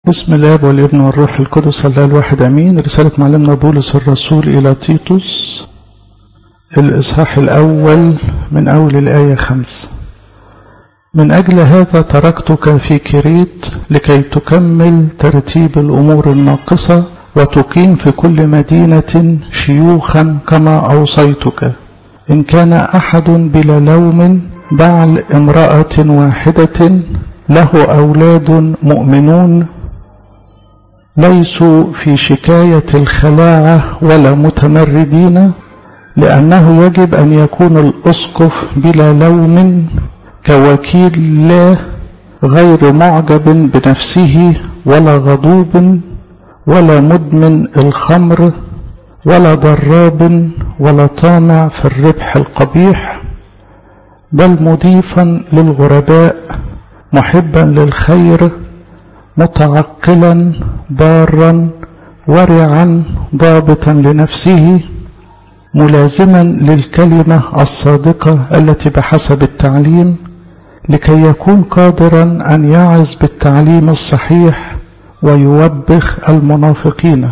بسم الله والابن والروح القدس الله الواحد امين رسالة معلمنا بولس الرسول الى تيتوس الاصحاح الاول من اول الاية خمس من اجل هذا تركتك في كريت لكي تكمل ترتيب الامور الناقصة وتقيم في كل مدينة شيوخا كما اوصيتك ان كان احد بلا لوم بعل امرأة واحدة له اولاد مؤمنون ليسوا في شكاية الخلاعة ولا متمردين لأنه يجب أن يكون الأسقف بلا لوم كوكيل الله غير معجب بنفسه ولا غضوب ولا مدمن الخمر ولا ضراب ولا طامع في الربح القبيح بل مضيفا للغرباء محبا للخير متعقلا ضارا ورعا ضابطا لنفسه ملازما للكلمة الصادقة التي بحسب التعليم لكي يكون قادرا أن يعظ بالتعليم الصحيح ويوبخ المنافقين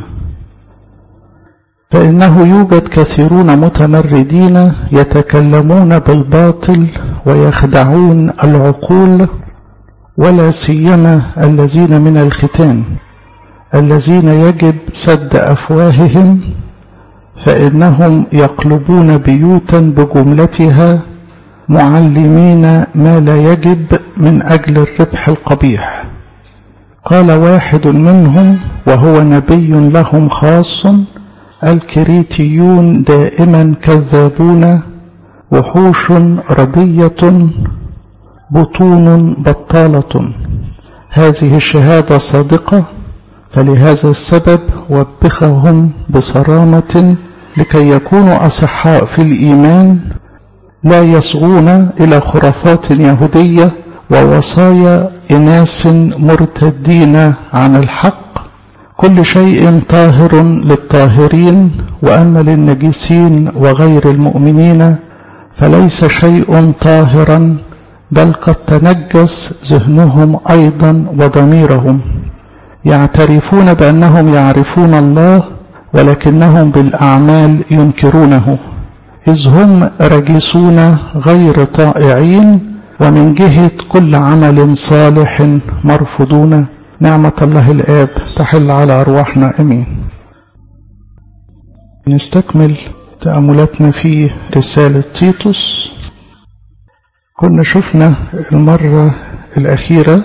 فإنه يوجد كثيرون متمردين يتكلمون بالباطل ويخدعون العقول ولا سيما الذين من الختان الذين يجب سد أفواههم فإنهم يقلبون بيوتا بجملتها معلمين ما لا يجب من أجل الربح القبيح قال واحد منهم وهو نبي لهم خاص الكريتيون دائما كذابون وحوش ردية بطون بطالة هذه الشهادة صادقة فلهذا السبب وبخهم بصرامة لكي يكونوا أصحاء في الإيمان لا يصغون إلى خرافات يهودية ووصايا إناس مرتدين عن الحق كل شيء طاهر للطاهرين وأما للنجسين وغير المؤمنين فليس شيء طاهرا بل قد تنجس ذهنهم أيضا وضميرهم يعترفون بأنهم يعرفون الله ولكنهم بالأعمال ينكرونه إذ هم رجسون غير طائعين ومن جهة كل عمل صالح مرفضون نعمة الله الآب تحل على أرواحنا أمين نستكمل تأملاتنا في رسالة تيتوس كنا شفنا المرة الأخيرة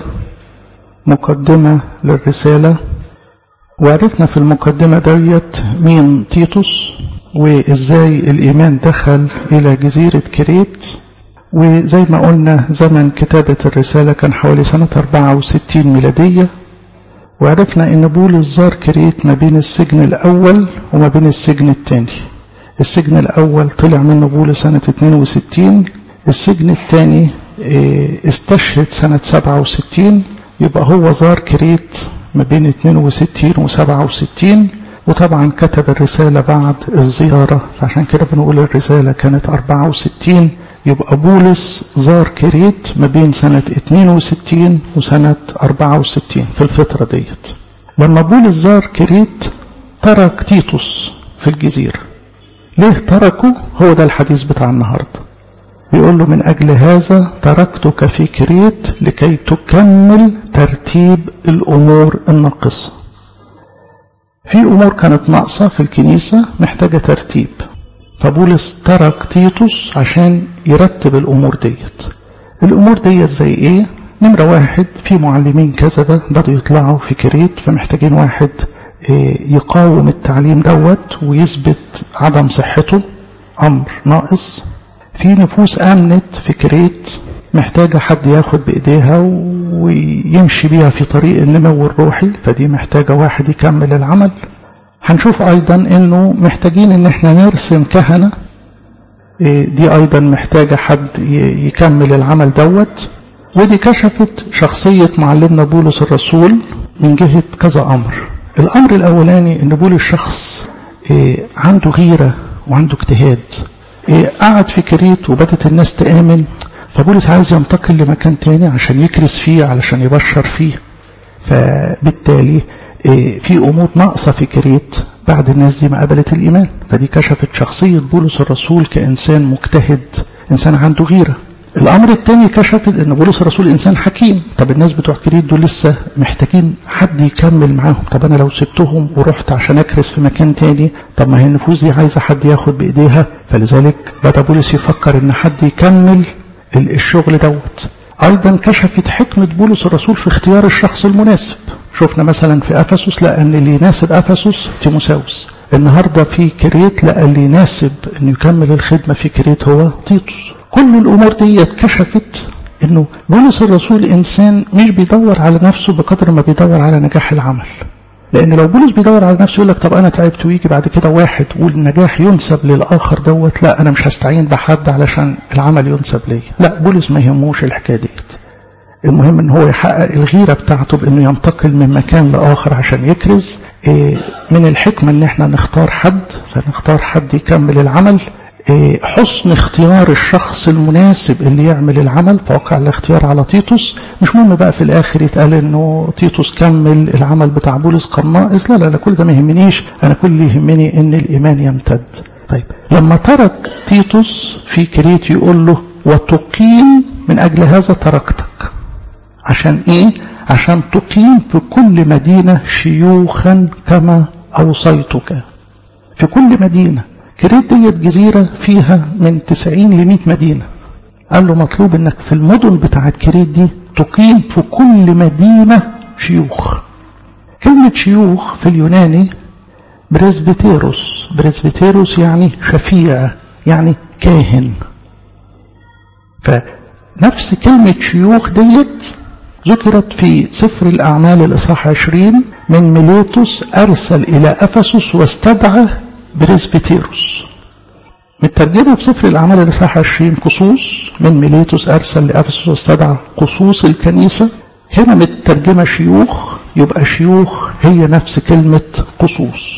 مقدمة للرسالة وعرفنا في المقدمة ديت مين تيتوس وإزاي الإيمان دخل إلى جزيرة كريت وزي ما قلنا زمن كتابة الرسالة كان حوالي سنة 64 ميلادية وعرفنا إن بولس زار كريت ما بين السجن الأول وما بين السجن الثاني السجن الأول طلع منه بولس سنة 62 السجن الثاني استشهد سنة 67 يبقى هو زار كريت ما بين 62 و 67 وطبعا كتب الرسالة بعد الزيارة فعشان كده بنقول الرسالة كانت 64 يبقى بولس زار كريت ما بين سنة 62 وسنة 64 في الفترة ديت لما بولس زار كريت ترك تيتوس في الجزيرة ليه تركه هو ده الحديث بتاع النهارده بيقول له من أجل هذا تركتك في كريت لكي تكمل ترتيب الأمور الناقصة في أمور كانت ناقصة في الكنيسة محتاجة ترتيب فبولس ترك تيتوس عشان يرتب الأمور ديت الأمور ديت زي إيه؟ نمرة واحد في معلمين كذبة بدأوا يطلعوا في كريت فمحتاجين واحد يقاوم التعليم دوت ويثبت عدم صحته أمر ناقص في نفوس آمنت في كريت محتاجة حد ياخد بإيديها ويمشي بيها في طريق النمو الروحي فدي محتاجة واحد يكمل العمل هنشوف أيضا أنه محتاجين أن احنا نرسم كهنة دي أيضا محتاجة حد يكمل العمل دوت ودي كشفت شخصية معلمنا بولس الرسول من جهة كذا أمر الأمر الأولاني أن بولس شخص عنده غيرة وعنده اجتهاد قعد في كريت وبدت الناس تآمن فبولس عايز ينتقل لمكان تاني عشان يكرس فيه علشان يبشر فيه فبالتالي في أمور ناقصة في كريت بعد الناس دي ما قبلت الإيمان فدي كشفت شخصية بولس الرسول كإنسان مجتهد إنسان عنده غيرة الأمر الثاني كشفت أن بولس الرسول إنسان حكيم طب الناس بتوع كريت دول لسه محتاجين حد يكمل معاهم طب أنا لو سبتهم ورحت عشان أكرس في مكان تاني طب ما هي النفوس دي عايزة حد ياخد بإيديها فلذلك بدأ بولس يفكر أن حد يكمل الشغل دوت أيضا كشفت حكمة بولس الرسول في اختيار الشخص المناسب شفنا مثلا في أفسس لقى أن اللي يناسب أفسس تيموساوس النهاردة في كريت لقى اللي يناسب أن يكمل الخدمة في كريت هو تيتوس كل الأمور دي كشفت أنه بولس الرسول إنسان مش بيدور على نفسه بقدر ما بيدور على نجاح العمل لأن لو بولس بيدور على نفسه يقول لك طب أنا تعبت ويجي بعد كده واحد والنجاح ينسب للآخر دوت لا أنا مش هستعين بحد علشان العمل ينسب ليا لا بولس ما يهموش الحكاية ديت المهم ان هو يحقق الغيرة بتاعته بانه ينتقل من مكان لاخر عشان يكرز إيه من الحكمة ان احنا نختار حد فنختار حد يكمل العمل إيه حسن اختيار الشخص المناسب اللي يعمل العمل فوقع الاختيار على تيتوس مش مهم بقى في الاخر يتقال انه تيتوس كمل العمل بتاع بولس كان ناقص لا لا لا كل ده ما يهمنيش انا كل اللي يهمني ان الايمان يمتد طيب لما ترك تيتوس في كريت يقول له وتقيم من اجل هذا تركتك عشان ايه عشان تقيم في كل مدينة شيوخا كما أوصيتك في كل مدينة كريت ديت جزيرة فيها من 90 ل 100 مدينة قال له مطلوب انك في المدن بتاعت كريت دي تقيم في كل مدينة شيوخ كلمة شيوخ في اليوناني بريسبيتيروس بريسبيتيروس يعني شفيع يعني كاهن فنفس كلمة شيوخ ديت ذكرت في سفر الأعمال الإصحاح 20 من ميليتوس أرسل إلى أفسس واستدعى بريسبيتيروس مترجمة في سفر الأعمال الإصحاح 20 قصوص من ميليتوس أرسل لأفسس واستدعى قصوص الكنيسة هنا مترجمة شيوخ يبقى شيوخ هي نفس كلمة قصوص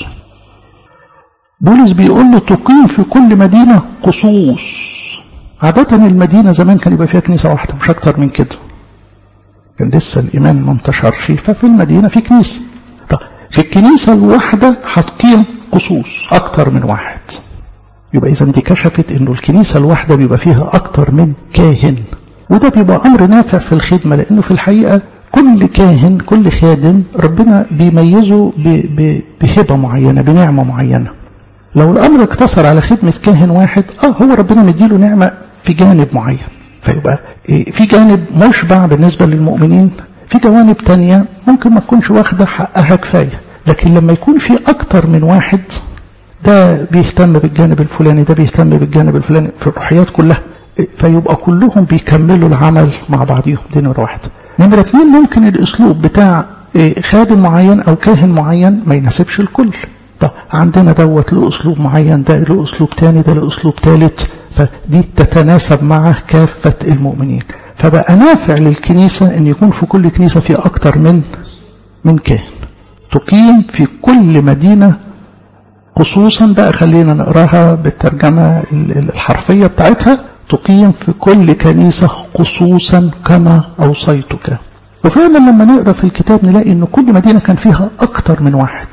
بولس بيقول له تقيم في كل مدينة قصوص عادة المدينة زمان كان يبقى فيها كنيسة واحدة مش أكتر من كده كان لسه الإيمان ما انتشرش ففي المدينة في كنيسة طب في الكنيسة الواحدة هتقيم قصوص أكتر من واحد يبقى إذا دي كشفت إنه الكنيسة الواحدة بيبقى فيها أكتر من كاهن وده بيبقى أمر نافع في الخدمة لأنه في الحقيقة كل كاهن كل خادم ربنا بيميزه بهبة معينة بنعمة معينة لو الأمر اقتصر على خدمة كاهن واحد آه هو ربنا مديله نعمة في جانب معين فيبقى في جانب مشبع بالنسبة للمؤمنين في جوانب تانية ممكن ما تكونش واخدة حقها كفاية لكن لما يكون في أكتر من واحد ده بيهتم بالجانب الفلاني ده بيهتم بالجانب الفلاني في الروحيات كلها فيبقى كلهم بيكملوا العمل مع بعضهم دي نمرة واحدة نمرة اتنين ممكن الأسلوب بتاع خادم معين أو كاهن معين ما يناسبش الكل طب عندنا دوت له أسلوب معين ده له أسلوب تاني ده له أسلوب تالت فدي تتناسب مع كافة المؤمنين فبقى نافع للكنيسة أن يكون في كل كنيسة في أكتر من من كاهن تقيم في كل مدينة خصوصا بقى خلينا نقراها بالترجمة الحرفية بتاعتها تقيم في كل كنيسة خصوصا كما أوصيتك وفعلا لما نقرا في الكتاب نلاقي ان كل مدينة كان فيها أكتر من واحد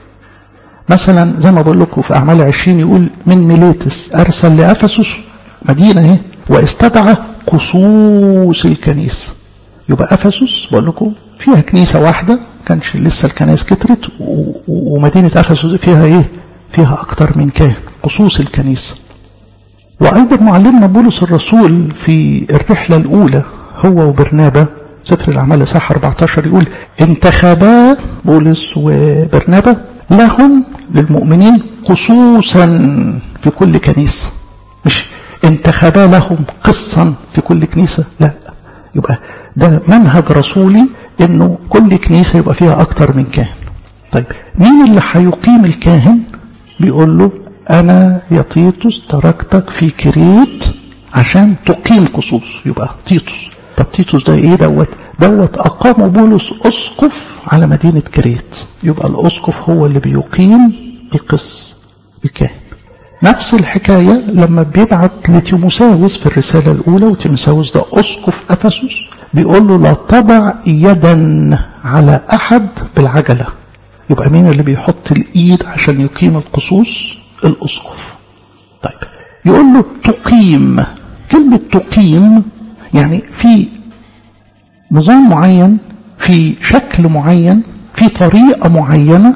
مثلا زي ما بقول لكم في أعمال عشرين يقول من ميليتس أرسل لأفسس مدينة اهي واستدعى قصوص الكنيسة يبقى أفسس بقول لكم فيها كنيسة واحدة كانش لسه الكنائس كترت ومدينة أفسس فيها إيه فيها أكتر من كاهن قصوص الكنيسة وأيضا معلمنا بولس الرسول في الرحلة الأولى هو وبرنابا سفر الأعمال صح 14 يقول انتخبا بولس وبرنابا لهم للمؤمنين خصوصا في كل كنيسة مش انتخبا لهم قصا في كل كنيسة لا يبقى ده منهج رسولي انه كل كنيسة يبقى فيها اكتر من كاهن طيب مين اللي هيقيم الكاهن بيقول له انا يا تيتوس تركتك في كريت عشان تقيم قصوص يبقى تيتوس طب تيتوس ده ايه دوت دوت اقام بولس اسقف على مدينة كريت يبقى الاسقف هو اللي بيقيم القس الكاهن نفس الحكاية لما بيبعت لتيموساوس في الرسالة الأولى وتيموساوس ده أسقف أفسس بيقول له لا تضع يدا على أحد بالعجلة يبقى مين اللي بيحط الإيد عشان يقيم القصوص الأسقف طيب يقول له تقيم كلمة تقيم يعني في نظام معين في شكل معين في طريقة معينة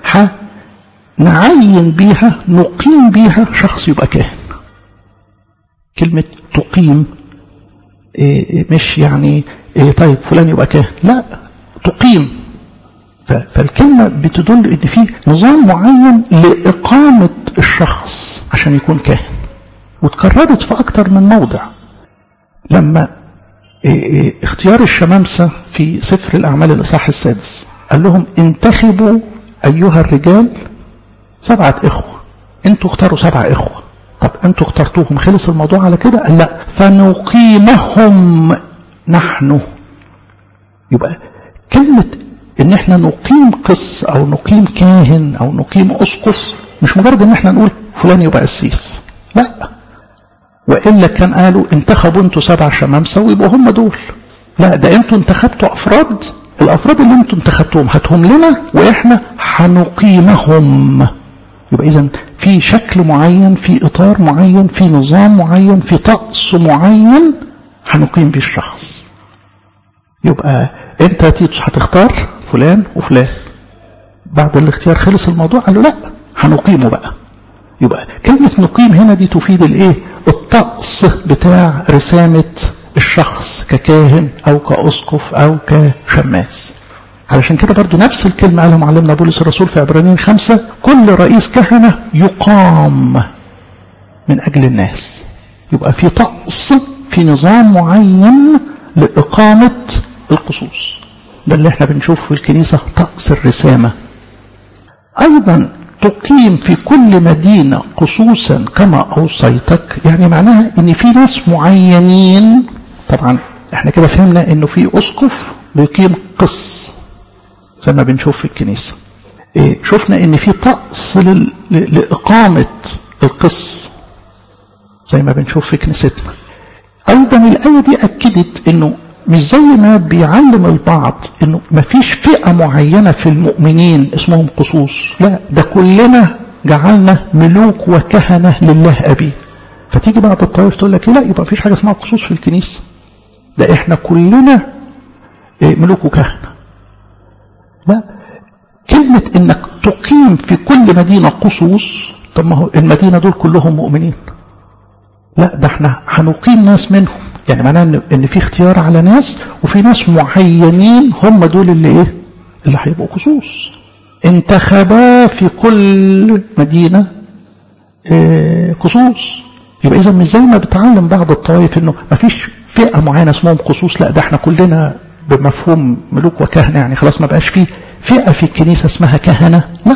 نعين بيها نقيم بيها شخص يبقى كاهن كلمة تقيم إيه مش يعني إيه طيب فلان يبقى كاهن لا تقيم فالكلمة بتدل ان في نظام معين لإقامة الشخص عشان يكون كاهن وتكررت في أكتر من موضع لما إيه اختيار الشمامسة في سفر الأعمال الإصحاح السادس قال لهم انتخبوا أيها الرجال سبعة إخوة انتوا اختاروا سبعة إخوة طب انتوا اخترتوهم خلص الموضوع على كده قال لا فنقيمهم نحن يبقى كلمة ان احنا نقيم قس او نقيم كاهن او نقيم اسقف مش مجرد ان احنا نقول فلان يبقى قسيس لا والا كان قالوا انتخبوا انتوا سبع شمامسه ويبقوا هم دول لا ده انتوا انتخبتوا افراد الافراد اللي انتوا انتخبتوهم هاتهم لنا واحنا هنقيمهم يبقى اذا في شكل معين في اطار معين في نظام معين في طقس معين هنقيم بيه الشخص يبقى انت هتختار فلان وفلان بعد الاختيار خلص الموضوع قالوا لا هنقيمه بقى يبقى كلمة نقيم هنا دي تفيد الايه الطقس بتاع رسامة الشخص ككاهن او كأسقف او كشماس علشان كده برضو نفس الكلمة قالها معلمنا بولس الرسول في عبرانيين خمسة كل رئيس كهنة يقام من أجل الناس يبقى في طقس في نظام معين لإقامة القصوص ده اللي احنا بنشوف في الكنيسة طقس الرسامة أيضا تقيم في كل مدينة قصوصا كما أوصيتك يعني معناها ان في ناس معينين طبعا احنا كده فهمنا انه في أسقف بيقيم قس زي ما بنشوف في الكنيسة إيه شفنا ان في طقس لإقامة القس زي ما بنشوف في كنيستنا أيضا الآية دي أكدت انه مش زي ما بيعلم البعض انه ما فيش فئة معينة في المؤمنين اسمهم قصوص لا ده كلنا جعلنا ملوك وكهنة لله أبي فتيجي بعض الطوائف تقول لك لا يبقى مفيش حاجة اسمها قصوص في الكنيسة ده احنا كلنا ملوك وكهنة لا كلمة انك تقيم في كل مدينة قصوص طب ما هو المدينة دول كلهم مؤمنين لا ده احنا هنقيم ناس منهم يعني معناه ان في اختيار على ناس وفي ناس معينين هم دول اللي ايه اللي هيبقوا قصوص انتخبا في كل مدينة اه قصوص يبقى اذا مش زي ما بتعلم بعض الطوائف انه ما فيش فئة معينة اسمهم قصوص لا ده احنا كلنا بمفهوم ملوك وكهنة يعني خلاص ما بقاش فيه فئة في الكنيسة اسمها كهنة لا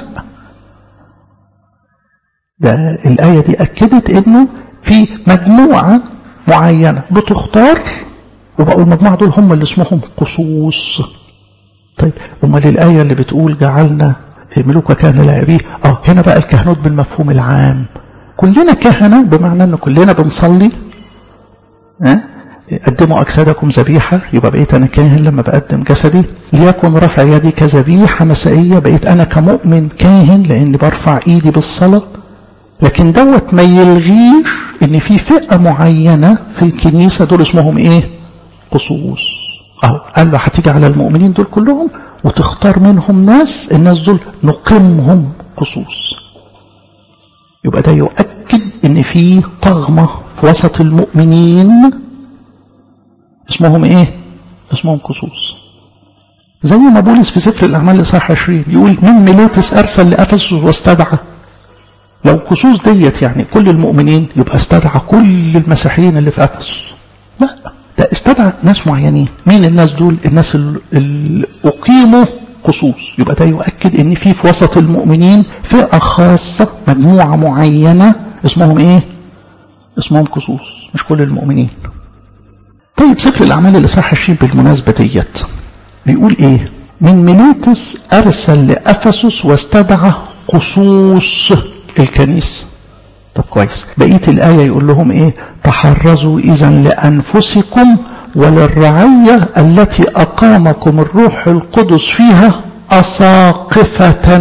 ده الآية دي أكدت انه في مجموعة معينة بتختار وبقوا المجموعة دول هم اللي اسمهم قصوص طيب امال الآية اللي بتقول جعلنا ملوك كهنة لأبيه اه هنا بقى الكهنوت بالمفهوم العام كلنا كهنة بمعنى ان كلنا بنصلي اه قدموا أجسادكم ذبيحة يبقى بقيت أنا كاهن لما بقدم جسدي ليكن رفع يدي كذبيحة مسائية بقيت أنا كمؤمن كاهن لأني برفع إيدي بالصلاة لكن دوت ما يلغيش ان في فئة معينة في الكنيسة دول اسمهم ايه قصوص اهو قال له هتيجي على المؤمنين دول كلهم وتختار منهم ناس الناس دول نقيمهم قصوص يبقى ده يؤكد ان في طغمة في وسط المؤمنين اسمهم ايه اسمهم قصوص زي ما بولس في سفر الاعمال الاصحاح 20 يقول من ميليتس ارسل لافسس واستدعى لو قصوص ديت يعني كل المؤمنين يبقى استدعى كل المسيحيين اللي في افسس لا ده استدعى ناس معينين مين الناس دول الناس اللي اقيموا قصوص يبقى ده يؤكد ان في في وسط المؤمنين فئه خاصه مجموعه معينه اسمهم ايه اسمهم قصوص مش كل المؤمنين طيب سفر الاعمال الاصحاح 20 بالمناسبه ديت بيقول ايه من ميليتس ارسل لافسس واستدعى قصوص الكنيسة طب كويس بقية الآية يقول لهم إيه تحرزوا إذا لأنفسكم وللرعية التي أقامكم الروح القدس فيها أساقفة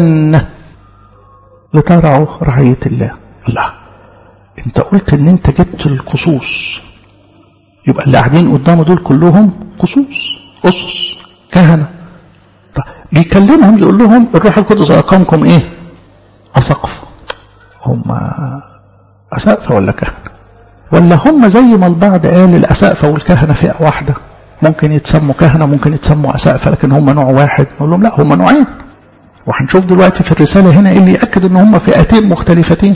لترعوا رعية الله الله انت قلت ان انت جبت القصوص يبقى اللي قاعدين قدامه دول كلهم قصوص أسس كهنة طيب بيكلمهم يقول لهم الروح القدس أقامكم إيه أسقف هم أسقفة ولا كهنة ولا هم زي ما البعض قال الأسقفة والكهنة فئة واحدة ممكن يتسموا كهنة ممكن يتسموا أسقفة لكن هم نوع واحد نقول لهم لا هم نوعين وهنشوف دلوقتي في الرسالة هنا اللي يأكد ان هم فئتين مختلفتين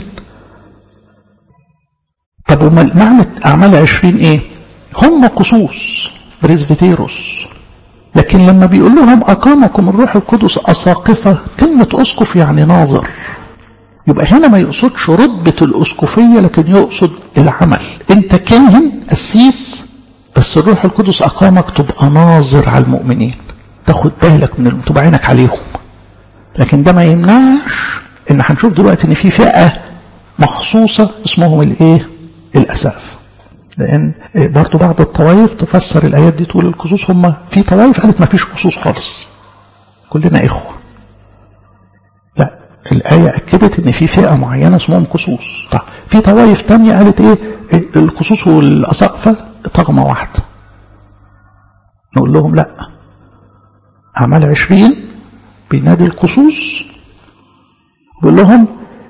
طب وما معنى أعمال عشرين ايه هم قصوص بريزفيتيروس لكن لما بيقول لهم أقامكم الروح القدس أساقفة كلمة أسقف يعني ناظر يبقى هنا ما يقصدش رتبة الأسقفية لكن يقصد العمل أنت كاهن قسيس بس الروح القدس أقامك تبقى ناظر على المؤمنين تاخد بالك من تبقى عينك عليهم لكن ده ما يمنعش ان هنشوف دلوقتي ان في فئة مخصوصة اسمهم الايه الاساف لان برضو بعض الطوائف تفسر الايات دي تقول القصوص هم في طوائف قالت ما فيش قصوص خالص كلنا اخوة لا الآية أكدت إن في فئة معينة اسمهم قصوص طيب في طوائف تانية قالت إيه القصوص والأساقفة طغمة واحدة نقول لهم لا أعمال عشرين بينادي القصوص بيقول لهم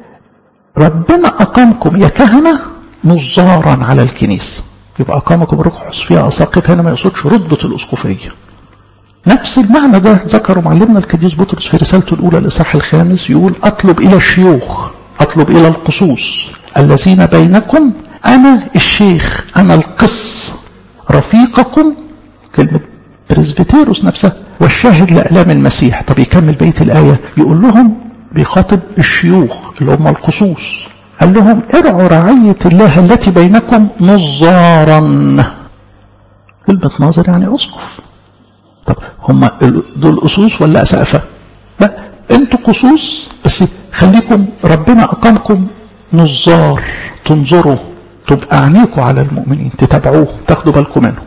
ربنا أقامكم يا كهنة نظارا على الكنيسة يبقى أقامكم الروح فيها أساقف هنا ما يقصدش رتبة الأسقفية نفس المعنى ده ذكره معلمنا القديس بطرس في رسالته الأولى الإصحاح الخامس يقول أطلب إلى الشيوخ أطلب إلى القصوص الذين بينكم أنا الشيخ أنا القس رفيقكم كلمة بريزفيتيروس نفسها والشاهد لألام المسيح طب يكمل بيت الآية يقول لهم بيخاطب الشيوخ اللي هم القصوص قال لهم ارعوا رعية الله التي بينكم نظارا كلمة ناظر يعني أسقف طب هم دول أسوس ولا أسقفة لا انتوا قصوص بس خليكم ربنا أقامكم نظار تنظروا تبقى عينيكم على المؤمنين تتابعوه تاخدوا بالكم منهم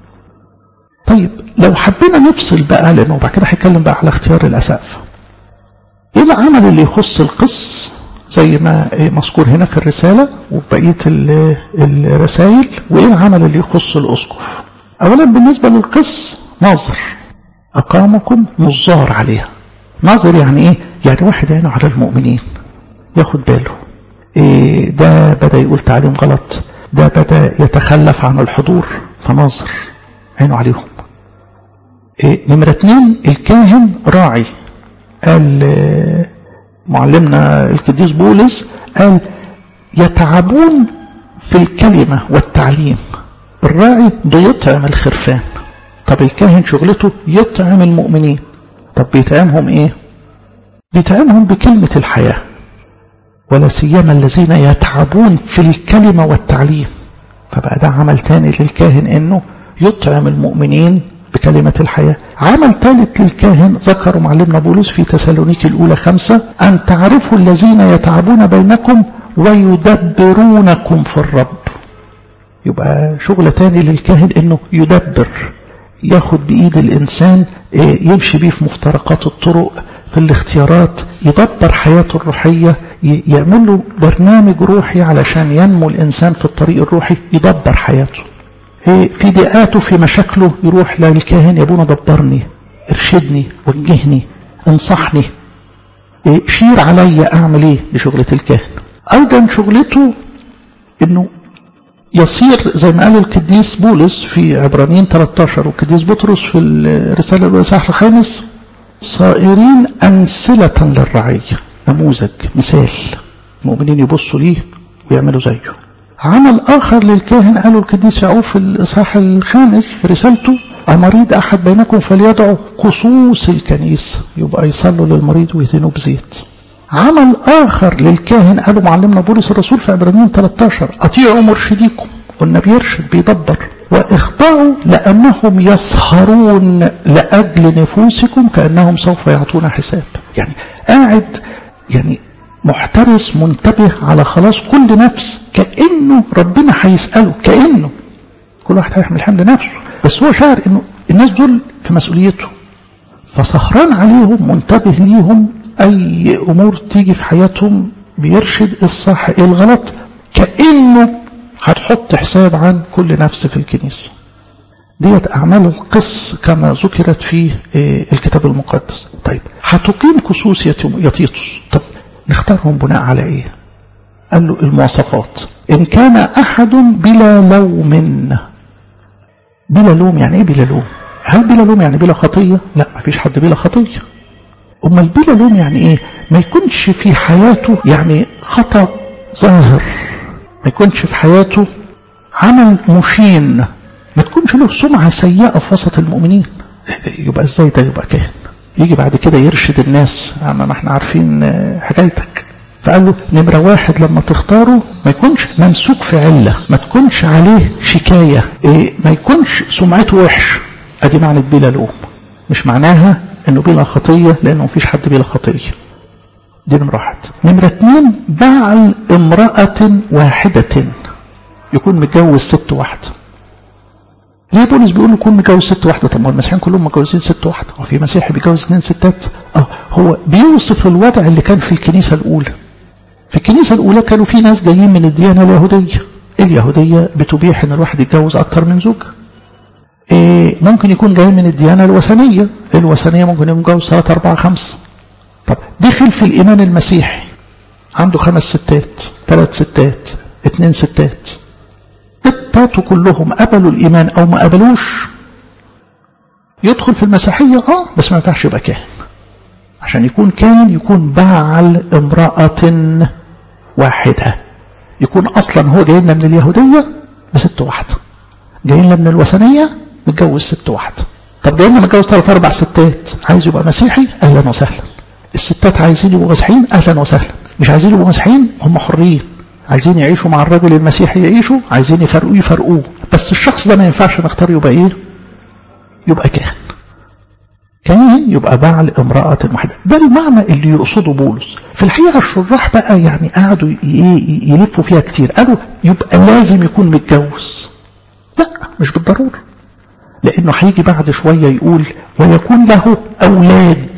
طيب لو حبينا نفصل بقى لانه بعد كده هيتكلم بقى على اختيار الاسقف ايه العمل اللي يخص القس زي ما مذكور هنا في الرسالة وفي بقية الرسائل وايه العمل اللي يخص الاسقف اولا بالنسبة للقس ناظر اقامكم نظار عليها ناظر يعني ايه يعني واحد عينه على المؤمنين ياخد باله إيه ده بدأ يقول تعليم غلط ده بدأ يتخلف عن الحضور فناظر عينه عليهم إيه نمرة اتنين الكاهن راعي قال معلمنا القديس بولس قال يتعبون في الكلمة والتعليم الراعي بيطعم الخرفان طب الكاهن شغلته يطعم المؤمنين طب بيطعمهم ايه بيطعمهم بكلمة الحياة ولا سيما الذين يتعبون في الكلمة والتعليم فبقى ده عمل تاني للكاهن انه يطعم المؤمنين بكلمة الحياة عمل ثالث للكاهن ذكر معلمنا بولس في تسالونيك الأولى خمسة أن تعرفوا الذين يتعبون بينكم ويدبرونكم في الرب يبقى شغلة تاني للكاهن انه يدبر ياخد بإيد الإنسان يمشي بيه في مفترقات الطرق في الاختيارات يدبر حياته الروحية يعمل له برنامج روحي علشان ينمو الإنسان في الطريق الروحي يدبر حياته في ضيقاته في مشاكله يروح للكاهن يا ابونا دبرني ارشدني وجهني انصحني شير عليا اعمل ايه لشغلة الكاهن ايضا شغلته انه يصير زي ما قال القديس بولس في عبرانيين 13 والقديس بطرس في الرسالة الإصحاح الخامس صائرين أمثلة للرعية نموذج مثال المؤمنين يبصوا ليه ويعملوا زيه عمل آخر للكاهن قاله القديس يعقوب في الإصحاح الخامس في رسالته المريض أحد بينكم فليدعو قصوص الكنيسة يبقى يصلوا للمريض ويدينوه بزيت عمل آخر للكاهن قاله معلمنا بولس الرسول في عبرانيين 13 أطيعوا مرشديكم قلنا بيرشد بيدبر واخضعوا لأنهم يسهرون لأجل نفوسكم كأنهم سوف يعطون حساب يعني قاعد يعني محترس منتبه على خلاص كل نفس كأنه ربنا هيسأله كأنه كل واحد هيحمل حمل نفسه بس هو شاعر انه الناس دول في مسؤوليته فسهران عليهم منتبه ليهم اي امور تيجي في حياتهم بيرشد الصح ايه الغلط كانه هتحط حساب عن كل نفس في الكنيسه ديت اعمال القس كما ذكرت في الكتاب المقدس طيب هتقيم كسوس يا تيتوس طب نختارهم بناء على ايه قال له المواصفات ان كان احد بلا لوم بلا لوم يعني ايه بلا لوم هل بلا لوم يعني بلا خطيه لا ما فيش حد بلا خطيه امال بلا لوم يعني ايه ما يكونش في حياته يعني خطا ظاهر ما يكونش في حياته عمل مشين ما تكونش له سمعة سيئة في وسط المؤمنين يبقى ازاي ده يبقى كاهن يجي بعد كده يرشد الناس ما احنا عارفين حكايتك فقال له نمرة واحد لما تختاره ما يكونش ممسوك في علة ما تكونش عليه شكاية إيه ما يكونش سمعته وحش ادي معنى بلا لوم مش معناها انه بلا خطية لانه مفيش حد بلا خطية دي نمرة واحد نمرة اتنين بعل امرأة واحدة يكون متجوز ست واحدة ليه بولس بيقول له كون متجوز ست واحدة طب ما المسيحيين كلهم متجوزين ست واحدة هو في مسيحي بيتجوز اثنين ستات اه هو بيوصف الوضع اللي كان في الكنيسة الأولى في الكنيسة الأولى كانوا في ناس جايين من الديانة اليهودية اليهودية بتبيح ان الواحد يتجوز أكتر من زوجة إيه ممكن يكون جاي من الديانة الوثنية الوثنية ممكن يتجوز ثلاثة أربعة خمسة طب دخل في الإيمان المسيحي عنده خمس ستات ثلاث ستات اثنين ستات التاتوا كلهم قبلوا الإيمان أو ما قبلوش يدخل في المسيحية اه بس ما ينفعش يبقى كاهن عشان يكون كاهن يكون بعل امرأة واحدة يكون أصلا هو جاي لنا من اليهودية بست واحدة جاي لنا من الوثنية متجوز ست واحدة طب جاي لنا متجوز ثلاث أربع ستات عايز يبقى مسيحي أهلا وسهلا الستات عايزين يبقوا مسيحيين أهلا وسهلا مش عايزين يبقوا مسيحيين هم حرين عايزين يعيشوا مع الرجل المسيحي يعيشوا عايزين يفرقوه يفرقوه بس الشخص ده ما ينفعش نختار يبقى ايه يبقى كاهن كاهن يبقى بعل امرأة واحدة ده المعنى اللي يقصده بولس في الحقيقة الشراح بقى يعني قعدوا يلفوا فيها كتير قالوا يبقى لازم يكون متجوز لا مش بالضرورة لأنه هيجي بعد شوية يقول ويكون له أولاد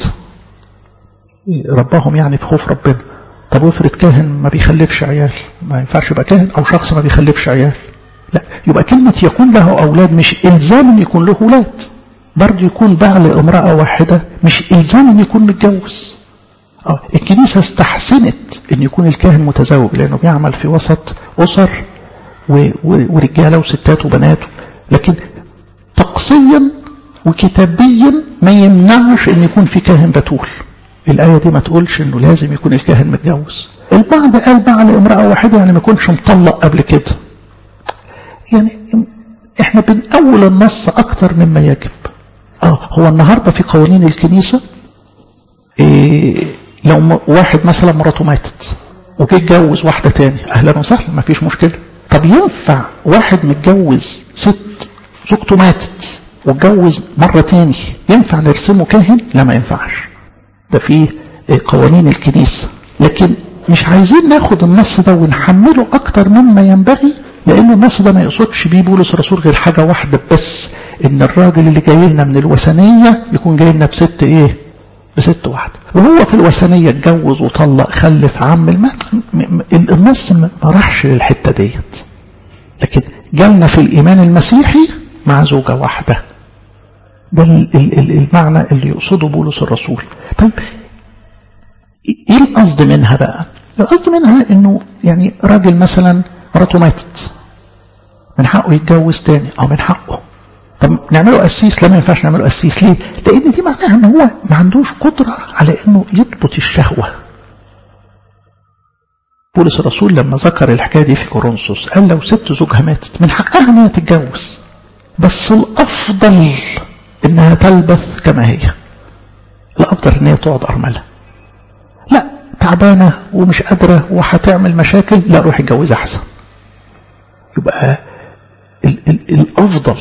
ربهم يعني في خوف ربنا طب وافرض كاهن ما بيخلفش عيال ما ينفعش يبقى كاهن او شخص ما بيخلفش عيال لا يبقى كلمة يكون له أولاد مش إلزام يكون له أولاد برضه يكون بعل امرأة واحدة مش إلزام يكون متجوز اه الكنيسة استحسنت أن يكون الكاهن متزوج لأنه بيعمل في وسط أسر ورجالة وستات وبنات لكن تقصيا وكتابيا ما يمنعش أن يكون في كاهن بتول الآية دي ما تقولش أنه لازم يكون الكاهن متجوز البعض قال بعل امرأة واحدة يعني ما يكونش مطلق قبل كده يعني احنا بنأول النص أكتر مما يجب اه هو النهاردة في قوانين الكنيسة إيه لو واحد مثلا مراته ماتت وجه يتجوز واحدة تاني أهلا وسهلا ما فيش مشكلة طب ينفع واحد متجوز ست زوجته ماتت واتجوز مرة تاني ينفع نرسمه كاهن لا ما ينفعش ده في قوانين الكنيسة لكن مش عايزين ناخد النص ده ونحمله أكتر مما ينبغي لأن النص ده ما يقصدش بيه بولس الرسول غير حاجة واحدة بس إن الراجل اللي جاي لنا من الوثنية يكون جاي لنا بست إيه؟ بست واحدة وهو في الوثنية اتجوز وطلق خلف عمل ما النص ما راحش للحتة ديت لكن جالنا في الإيمان المسيحي مع زوجة واحدة ده المعنى اللي يقصده بولس الرسول طيب ايه القصد منها بقى القصد منها انه يعني راجل مثلا مراته ماتت من حقه يتجوز تاني او من حقه طب نعمله قسيس لا ما ينفعش نعمله قسيس ليه لان دي معناها ان هو ما عندوش قدره على انه يضبط الشهوه بولس الرسول لما ذكر الحكايه دي في كورنثوس قال لو ست زوجها ماتت من حقها انها تتجوز بس الافضل انها تلبث كما هي الافضل ان هي تقعد ارمله لا تعبانه ومش قادره وهتعمل مشاكل لا روح اتجوز احسن يبقى ال ال الافضل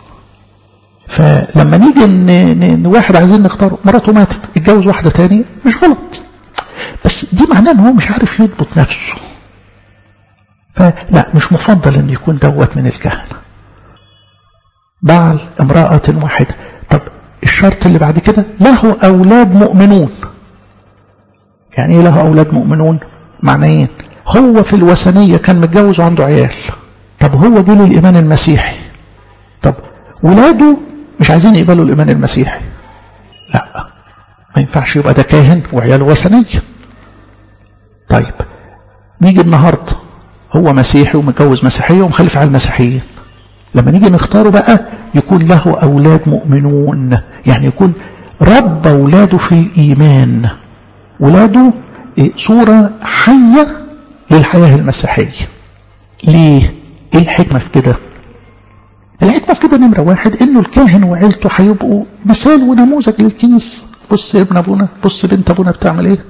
فلما نيجي ان واحد عايزين نختار مراته ماتت اتجوز واحده تانية مش غلط بس دي معناه ان هو مش عارف يضبط نفسه فلا مش مفضل ان يكون دوت من الكهنه بعل امرأة واحدة طب الشرط اللي بعد كده له أولاد مؤمنون يعني ايه له أولاد مؤمنون معنى ايه هو في الوثنية كان متجوز وعنده عيال طب هو جه للإيمان المسيحي طب ولاده مش عايزين يقبلوا الإيمان المسيحي لا ما ينفعش يبقى ده كاهن وعياله وثنية طيب نيجي النهاردة هو مسيحي ومتجوز مسيحية ومخلف على المسيحيين لما نيجي نختاره بقى يكون له أولاد مؤمنون يعني يكون رب أولاده في الإيمان ولاده صورة حية للحياة المسيحية ليه؟ ايه الحكمة في كده؟ الحكمة في كده نمرة واحد انه الكاهن وعيلته هيبقوا مثال ونموذج للكنيسة بص ابن ابونا بص بنت ابونا بتعمل ايه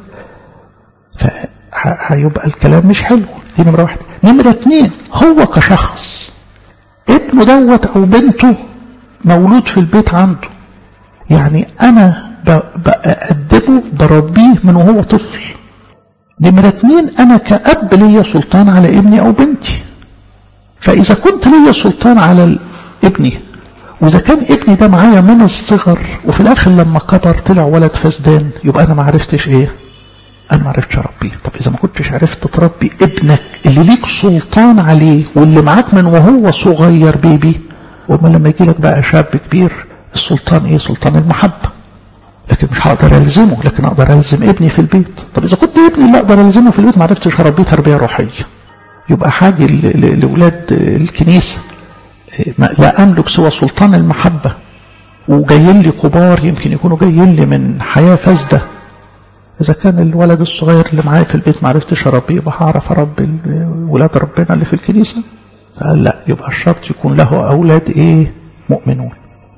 فهيبقى الكلام مش حلو دي نمرة واحد نمرة اتنين هو كشخص ابنه دوت او بنته مولود في البيت عنده يعني انا بأدبه بربيه من وهو طفل نمرة اتنين انا كأب ليا سلطان على ابني او بنتي فاذا كنت ليا سلطان على ابني واذا كان ابني ده معايا من الصغر وفي الاخر لما كبر طلع ولد فسدان يبقى انا ما عرفتش ايه انا ما عرفتش اربيه طب اذا ما كنتش عرفت تربي ابنك اللي ليك سلطان عليه واللي معاك من وهو صغير بيبي وما لما يجي لك بقى شاب كبير السلطان ايه سلطان المحبه لكن مش هقدر الزمه لكن اقدر الزم ابني في البيت طب اذا كنت ابني اللي اقدر الزمه في البيت ما عرفتش اربيه تربيه روحيه يبقى حاجه لاولاد الكنيسه لا املك سوى سلطان المحبه وجايين لي كبار يمكن يكونوا جايين لي من حياه فاسده إذا كان الولد الصغير اللي معايا في البيت ما عرفتش أربيه يبقى هعرف أربي ولاد ربنا اللي في الكنيسة فقال لا يبقى الشرط يكون له أولاد إيه مؤمنون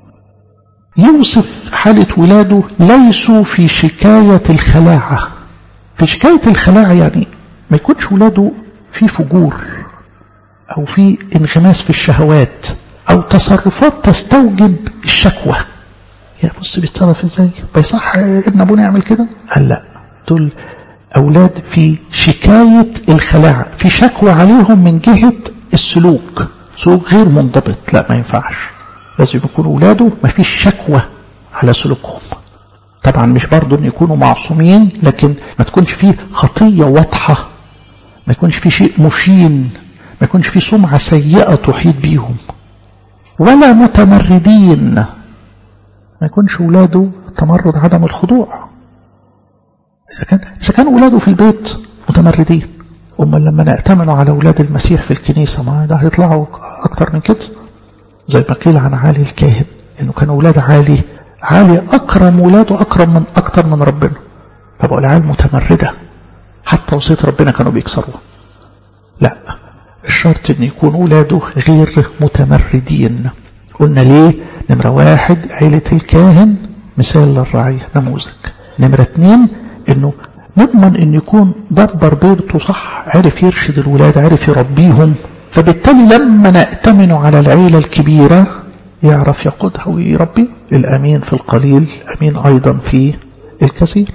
يوصف حالة ولاده ليسوا في شكاية الخلاعة في شكاية الخلاعة يعني ما يكونش ولاده في فجور أو في انغماس في الشهوات أو تصرفات تستوجب الشكوى يا بص بيتصرف ازاي بيصح ابن ابونا يعمل كده قال لا دول اولاد في شكاية الخلاعة في شكوى عليهم من جهة السلوك سلوك غير منضبط لا ما ينفعش لازم يكونوا اولاده ما فيش شكوى على سلوكهم طبعا مش برضو ان يكونوا معصومين لكن ما تكونش فيه خطية واضحة ما يكونش فيه شيء مشين ما يكونش فيه سمعة سيئة تحيط بيهم ولا متمردين ما يكونش ولاده تمرد عدم الخضوع إذا كان إذا كان ولاده في البيت متمردين أما لما نأتمنوا على أولاد المسيح في الكنيسة ما ده هيطلعوا أكتر من كده زي ما قيل عن علي الكاهن إنه كان أولاد علي علي أكرم ولاده أكرم من أكتر من ربنا فبقوا العيال متمردة حتى وصية ربنا كانوا بيكسروها لا الشرط ان يكون ولاده غير متمردين قلنا ليه نمرة واحد عيلة الكاهن مثال للرعية نموذج نمرة اتنين انه نضمن ان يكون دبر بيته صح عرف يرشد الولاد عرف يربيهم فبالتالي لما نأتمن على العيلة الكبيرة يعرف يقودها ويربي الأمين في القليل أمين أيضا في الكثير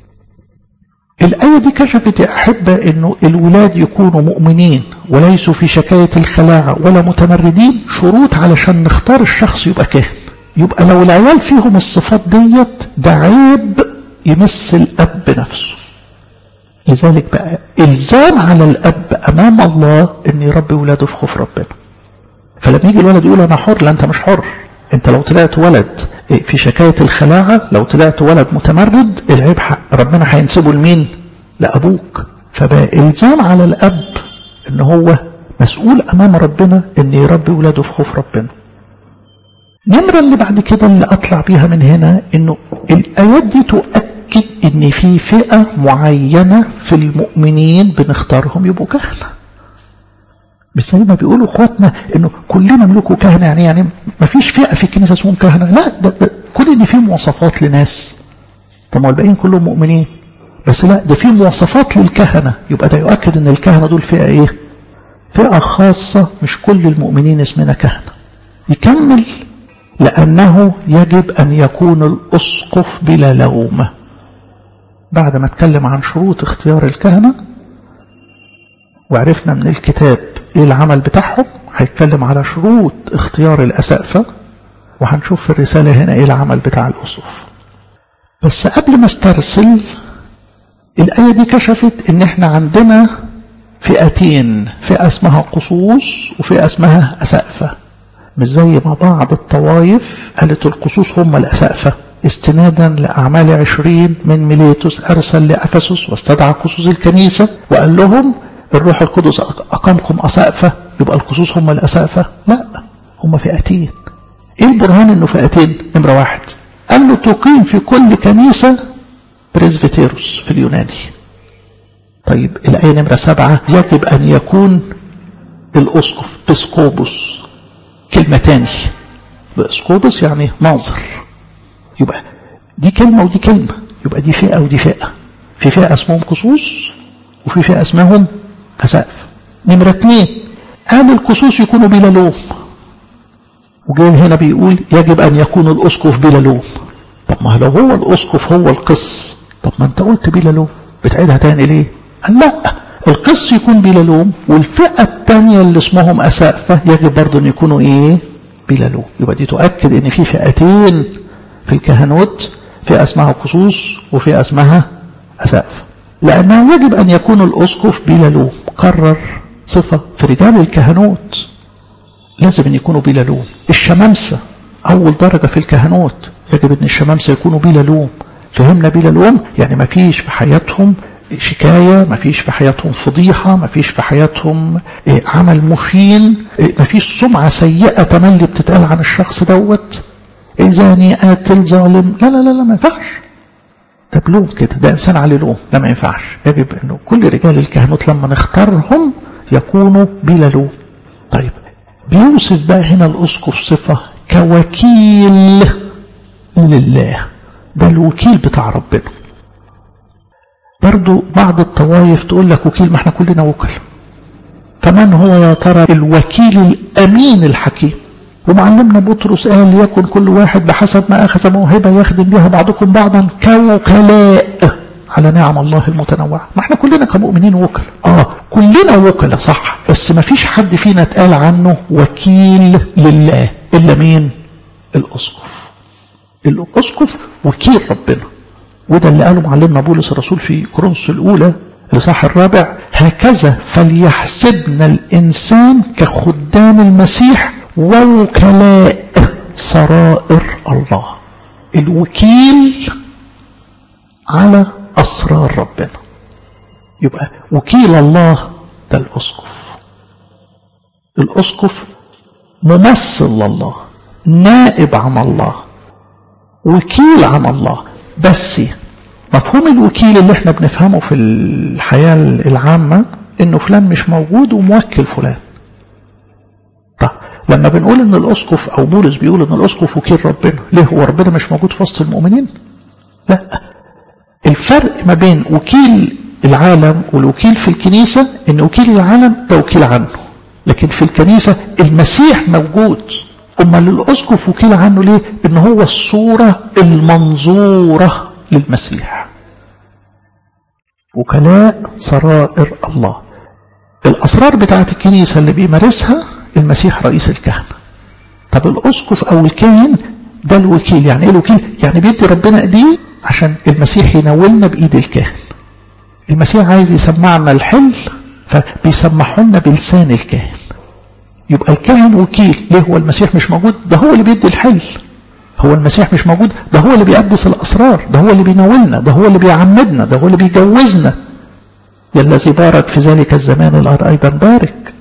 الآية دي كشفت يا أحبة أنه الولاد يكونوا مؤمنين وليسوا في شكاية الخلاعة ولا متمردين شروط علشان نختار الشخص يبقى كاهن يبقى لو العيال فيهم الصفات ديت ده عيب يمس الأب نفسه لذلك بقى إلزام على الأب أمام الله أن يربي ولاده في خوف ربنا فلما يجي الولد يقول أنا حر لا أنت مش حر أنت لو طلعت ولد في شكاية الخلاعة لو طلعت ولد متمرد العيب حق ربنا هينسبه لمين لأبوك فبقى إلزام على الأب أن هو مسؤول أمام ربنا أن يربي ولاده في خوف ربنا نمرة اللي بعد كده اللي أطلع بيها من هنا أنه الآيات دي تؤكد أن في فئة معينة في المؤمنين بنختارهم يبقوا كهنة مش زي ما بيقولوا اخواتنا انه كلنا ملوكوا كهنه يعني يعني ما فيش فئه في الكنيسه اسمهم كهنه لا ده, ده كل ان في مواصفات لناس طب ما الباقيين كلهم مؤمنين بس لا ده في مواصفات للكهنه يبقى ده يؤكد ان الكهنه دول فئه ايه؟ فئه خاصه مش كل المؤمنين اسمنا كهنه يكمل لانه يجب ان يكون الاسقف بلا لوم بعد ما اتكلم عن شروط اختيار الكهنه وعرفنا من الكتاب ايه العمل بتاعهم هيتكلم على شروط اختيار الأسقفة وهنشوف في الرسالة هنا ايه العمل بتاع الأسقف بس قبل ما استرسل الآية دي كشفت ان احنا عندنا فئتين فئة اسمها قصوص وفئة اسمها أسقفة مش زي ما بعض الطوائف قالت القصوص هم الأسقفة استنادا لأعمال عشرين من ميليتوس أرسل لأفسس واستدعى قصوص الكنيسة وقال لهم الروح القدس أقامكم أسقفة يبقى القصوص هم الأسقفة لا هم فئتين ايه البرهان انه فئتين نمرة واحد قال له تقيم في كل كنيسة بريزفيتيروس في اليوناني طيب الآية نمرة سبعة يجب أن يكون الأسقف بسكوبوس كلمة تاني بسكوبوس يعني ناظر يبقى دي كلمة ودي كلمة يبقى دي فئة ودي فئة في فئة اسمهم قصوص وفي فئة اسمهم أسقف نمرة اتنين قال القصوص يكونوا بلا لوم وجاي هنا بيقول يجب أن يكون الأسقف بلا لوم طب ما لو هو الأسقف هو القس طب ما أنت قلت بلا لوم بتعيدها تاني ليه قال لا القس يكون بلا لوم والفئة الثانية اللي اسمهم أسقفة يجب برضه أن يكونوا إيه بلا لوم يبقى دي تؤكد أن في فئتين في الكهنوت فئة اسمها قصوص وفئة اسمها أسقف لأنه يجب أن يكون الأسقف بلا لوم قرر صفة في رجال الكهنوت لازم أن يكونوا بلا لوم الشمامسة أول درجة في الكهنوت يجب أن الشمامسة يكونوا بلا لوم فهمنا بلا لوم يعني ما فيش في حياتهم شكاية ما فيش في حياتهم فضيحة ما فيش في حياتهم عمل مخين ما فيش سمعة سيئة تملي بتتقال عن الشخص دوت زاني قاتل ظالم لا لا لا لا ما ينفعش ده بلوم كده ده إنسان عليه لوم لا ما ينفعش يجب أنه كل رجال الكهنوت لما نختارهم يكونوا بلا لوم طيب بيوصف بقى هنا الأسقف صفة كوكيل لله ده الوكيل بتاع ربنا برضو بعض الطوائف تقول لك وكيل ما احنا كلنا وكل فمن هو يا ترى الوكيل الأمين الحكيم ومعلمنا بطرس قال يكن كل واحد بحسب ما أخذ موهبة يخدم بها بعضكم بعضا كوكلاء على نعم الله المتنوعة ما احنا كلنا كمؤمنين وكل اه كلنا وكلاء صح بس ما فيش حد فينا اتقال عنه وكيل لله إلا مين الأسقف الأسقف وكيل ربنا وده اللي قاله معلمنا بولس الرسول في كورنثوس الأولى الإصحاح الرابع هكذا فليحسبنا الإنسان كخدام المسيح ووكلاء سرائر الله الوكيل على أسرار ربنا يبقى وكيل الله ده الأسقف الأسقف ممثل لله نائب عن الله وكيل عن الله بس مفهوم الوكيل اللي احنا بنفهمه في الحياة العامة انه فلان مش موجود وموكل فلان طب لما بنقول ان الاسقف او بولس بيقول ان الاسقف وكيل ربنا ليه هو ربنا مش موجود في وسط المؤمنين لا الفرق ما بين وكيل العالم والوكيل في الكنيسة ان وكيل العالم ده وكيل عنه لكن في الكنيسة المسيح موجود امال الاسقف وكيل عنه ليه ان هو الصورة المنظورة للمسيح وكلاء سرائر الله الاسرار بتاعت الكنيسة اللي بيمارسها المسيح رئيس الكهنة طب الاسقف او الكاهن ده الوكيل يعني ايه الوكيل يعني بيدي ربنا ايديه عشان المسيح ينولنا بايد الكاهن المسيح عايز يسمعنا الحل فبيسمحه لنا بلسان الكاهن يبقى الكاهن وكيل ليه هو المسيح مش موجود ده هو اللي بيدي الحل هو المسيح مش موجود ده هو اللي بيقدس الأسرار ده هو اللي بيناولنا ده هو اللي بيعمدنا ده هو اللي بيجوزنا يا الذي بارك في ذلك الزمان الأرض أيضا بارك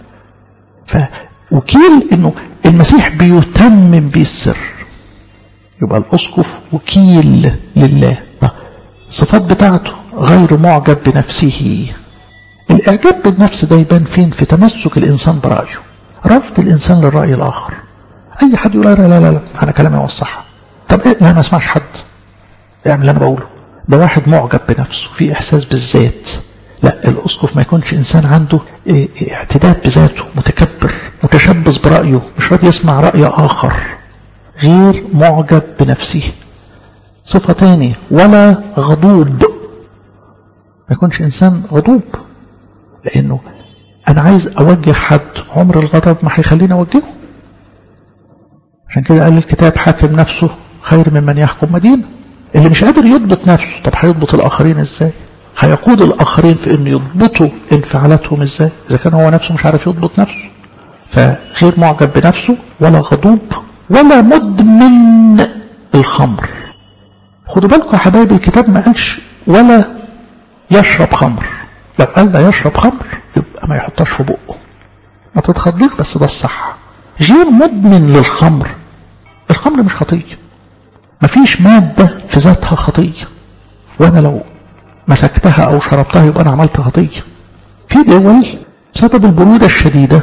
فوكيل إنه المسيح بيتمم بيه السر يبقى الأسقف وكيل لله الصفات بتاعته غير معجب بنفسه الإعجاب بالنفس ده يبان فين في تمسك الإنسان برأيه رفض الإنسان للرأي الآخر أي حد يقول لا لا لا, لا أنا كلامي هو الصح طب إيه لا ما اسمعش حد اعمل اللي أنا بقوله ده واحد معجب بنفسه في إحساس بالذات لا الأسقف ما يكونش إنسان عنده اعتداد بذاته متكبر متشبث برأيه مش راضي يسمع رأي آخر غير معجب بنفسه صفة تاني ولا غضوب ما يكونش إنسان غضوب لأنه أنا عايز أوجه حد عمر الغضب ما هيخليني أوجهه عشان كده قال الكتاب حاكم نفسه خير ممن يحكم مدينة اللي مش قادر يضبط نفسه طب هيضبط الآخرين ازاي هيقود الآخرين في أن يضبطوا انفعالاتهم ازاي إذا كان هو نفسه مش عارف يضبط نفسه فغير معجب بنفسه ولا غضوب ولا مدمن الخمر خدوا بالكم يا حبايبي الكتاب ما قالش ولا يشرب خمر لو قال لا يشرب خمر يبقى ما يحطهاش في بقه ما تتخضوش بس ده الصح غير مدمن للخمر الخمر مش خطية مفيش مادة في ذاتها خطية وانا لو مسكتها او شربتها يبقى انا عملت خطية في دول بسبب البرودة الشديدة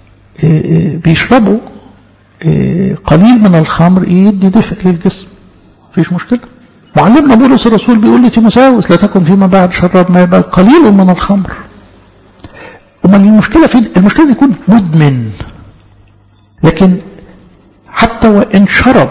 بيشربوا قليل من الخمر يدي دفء للجسم مفيش مشكلة معلمنا بولس الرسول بيقول لتيموساوس لا تكن فيما بعد شرب ما يبقى قليل من الخمر امال المشكلة فين المشكلة يكون مدمن لكن حتى وإن شرب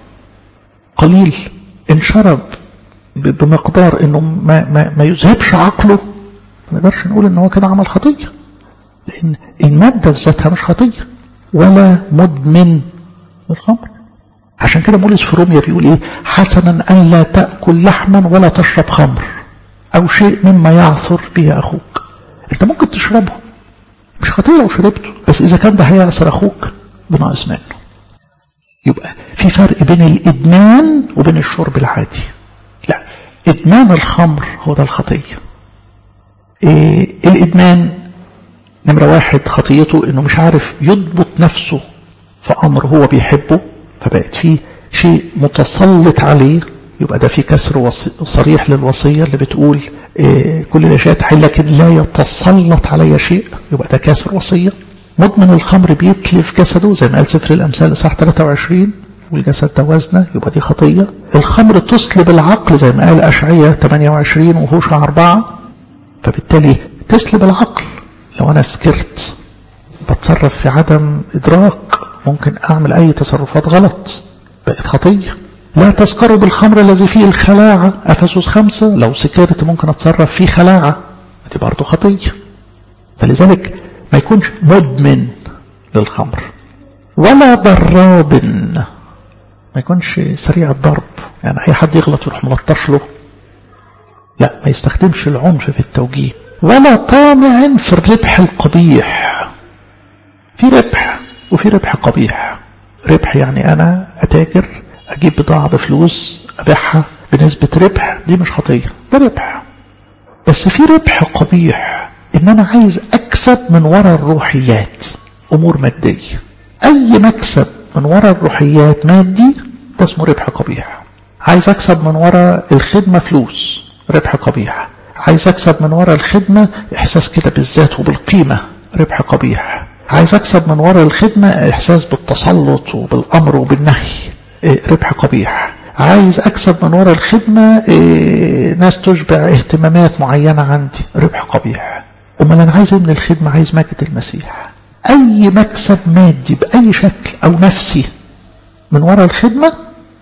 قليل إن شرب بمقدار إنه ما, ما, ما يذهبش عقله ما نقدرش نقول إن هو كده عمل خطية لأن المادة في ذاتها مش خطية ولا مدمن الخمر عشان كده بولس في روميا بيقول إيه حسنا أن لا تأكل لحما ولا تشرب خمر أو شيء مما يعثر به أخوك أنت ممكن تشربه مش خطية لو شربته بس إذا كان ده هيعثر أخوك بناقص منه يبقى في فرق بين الإدمان وبين الشرب العادي لا إدمان الخمر هو ده الخطية إيه الإدمان نمرة واحد خطيته إنه مش عارف يضبط نفسه في أمر هو بيحبه فبقت فيه شيء متسلط عليه يبقى ده في كسر صريح للوصية اللي بتقول إيه كل الأشياء تحل لكن لا يتسلط علي شيء يبقى ده كسر وصية مدمن الخمر بيتلف جسده زي ما قال سفر الأمثال صح 23 والجسد ده وزنه يبقى دي خطية الخمر تسلب العقل زي ما قال أشعية 28 وهوشع 4 فبالتالي تسلب العقل لو أنا سكرت بتصرف في عدم إدراك ممكن أعمل أي تصرفات غلط بقت خطية لا تسكروا بالخمر الذي فيه الخلاعة أفسس خمسة لو سكرت ممكن أتصرف فيه خلاعة دي برضه خطية فلذلك ما يكونش مدمن للخمر ولا ضراب ما يكونش سريع الضرب يعني أي حد يغلط يروح ملطش له لا ما يستخدمش العنف في التوجيه ولا طامع في الربح القبيح في ربح وفي ربح قبيح ربح يعني أنا أتاجر أجيب بضاعة بفلوس أبيعها بنسبة ربح دي مش خطية ده ربح بس في ربح قبيح إن أنا عايز أكسب من وراء الروحيات أمور مادية أي مكسب من وراء الروحيات مادي ده اسمه ربح قبيح عايز أكسب من وراء الخدمة فلوس ربح قبيح عايز أكسب من وراء الخدمة إحساس كده بالذات وبالقيمة ربح قبيح عايز أكسب من وراء الخدمة إحساس بالتسلط وبالأمر وبالنهي ربح قبيح عايز أكسب من وراء الخدمة ناس تشبع اهتمامات معينة عندي ربح قبيح أمال أنا عايز من الخدمة عايز مجد المسيح أي مكسب مادي بأي شكل أو نفسي من وراء الخدمة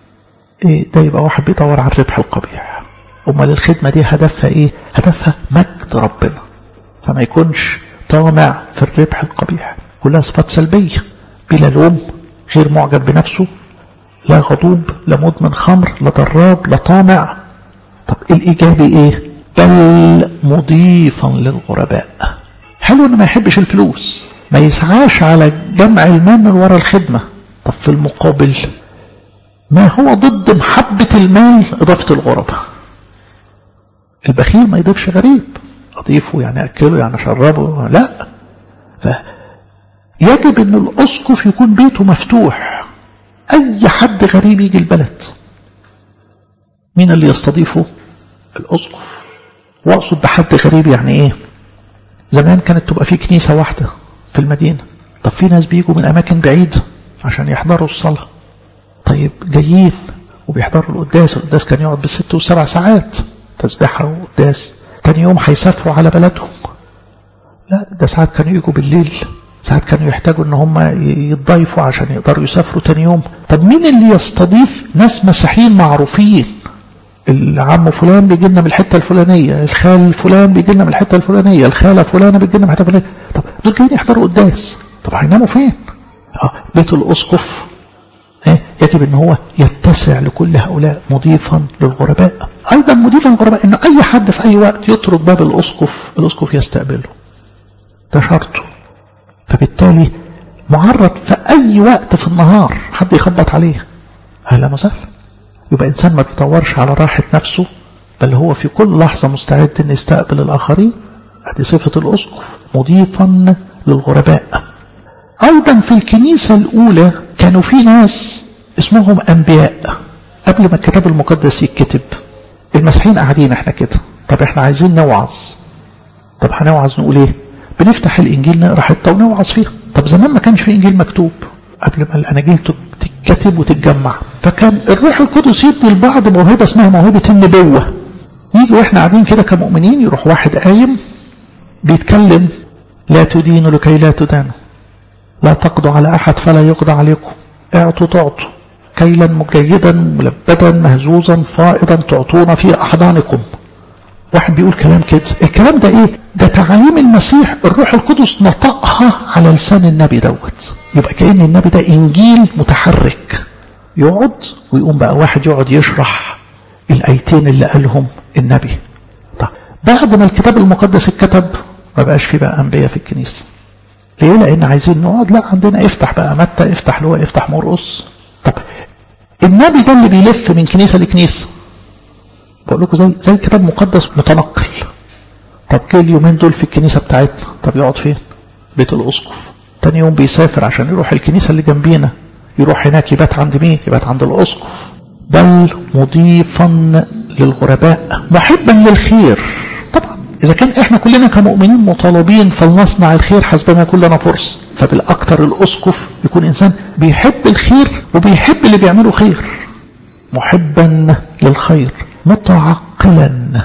ده يبقى واحد بيدور على الربح القبيح أمال الخدمة دي هدفها إيه هدفها مجد ربنا فما يكونش طامع في الربح القبيح كلها صفات سلبية بلا لوم غير معجب بنفسه لا غضوب لا مدمن خمر لا ضراب لا طامع طب الإيجابي إيه بل مضيفا للغرباء حلو إنه ما يحبش الفلوس ما يسعاش على جمع المال من وراء الخدمة طب في المقابل ما هو ضد محبة المال إضافة الغرباء البخيل ما يضيفش غريب أضيفه يعني أكله يعني أشربه لا فيجب أن الأسقف يكون بيته مفتوح أي حد غريب يجي البلد مين اللي يستضيفه الأسقف وأقصد بحد غريب يعني إيه زمان كانت تبقى في كنيسة واحدة في المدينة طب في ناس بيجوا من أماكن بعيدة عشان يحضروا الصلاة طيب جايين وبيحضروا القداس القداس كان يقعد بالست وسبع ساعات تسبيحة وقداس تاني يوم هيسافروا على بلدهم لا ده ساعات كانوا يجوا بالليل ساعات كانوا يحتاجوا ان هم يتضايفوا عشان يقدروا يسافروا تاني يوم طب مين اللي يستضيف ناس مسيحيين معروفين العم فلان بيجي لنا من الحته الفلانيه الخال فلان بيجي لنا من الحته الفلانيه الخاله فلانه بتجي لنا من الحته الفلانيه طب دول جايين يحضروا قداس طب هيناموا فين اه بيت الاسقف يجب ان هو يتسع لكل هؤلاء مضيفا للغرباء ايضا مضيفا للغرباء ان اي حد في اي وقت يترك باب الاسقف الاسقف يستقبله ده شرطه فبالتالي معرض في اي وقت في النهار حد يخبط عليه اهلا وسهلا يبقى انسان ما بيدورش على راحه نفسه بل هو في كل لحظه مستعد ان يستقبل الاخرين هذه صفه الاسقف مضيفا للغرباء ايضا في الكنيسه الاولى كانوا في ناس اسمهم انبياء قبل ما الكتاب المقدس يتكتب المسيحيين قاعدين احنا كده طب احنا عايزين نوعظ طب هنوعظ نقول ايه بنفتح الانجيل نقرا حته ونوعظ فيها طب زمان ما كانش في انجيل مكتوب قبل ما الاناجيل تتكتب وتتجمع فكان الروح القدس يدي البعض موهبه اسمها موهبه النبوه يجي واحنا قاعدين كده كمؤمنين يروح واحد قايم بيتكلم لا تدينوا لكي لا تدانوا لا تقضوا على احد فلا يقضى عليكم اعطوا تعطوا كيلا جيدا ملبدا مهزوزا فائضا تعطون في احضانكم واحد بيقول كلام كده الكلام ده ايه ده تعاليم المسيح الروح القدس نطقها على لسان النبي دوت يبقى كأن النبي ده انجيل متحرك يقعد ويقوم بقى واحد يقعد يشرح الايتين اللي قالهم النبي طيب بعد ما الكتاب المقدس اتكتب ما بقاش في بقى انبياء في الكنيسه ليه لان عايزين نقعد لا عندنا افتح بقى متى افتح لو افتح مرقص طب النبي ده اللي بيلف من كنيسه لكنيسه بقول لكم زي زي كتاب مقدس متنقل طب جه اليومين دول في الكنيسه بتاعتنا طب يقعد فين بيت الاسقف تاني يوم بيسافر عشان يروح الكنيسه اللي جنبينا يروح هناك يبات عند مين يبات عند الاسقف بل مضيفا للغرباء محبا للخير طبعا اذا كان احنا كلنا كمؤمنين مطالبين فلنصنع الخير حسبما يكون لنا فرصه فبالاكثر الاسقف يكون انسان بيحب الخير وبيحب اللي بيعمله خير محبا للخير متعقلا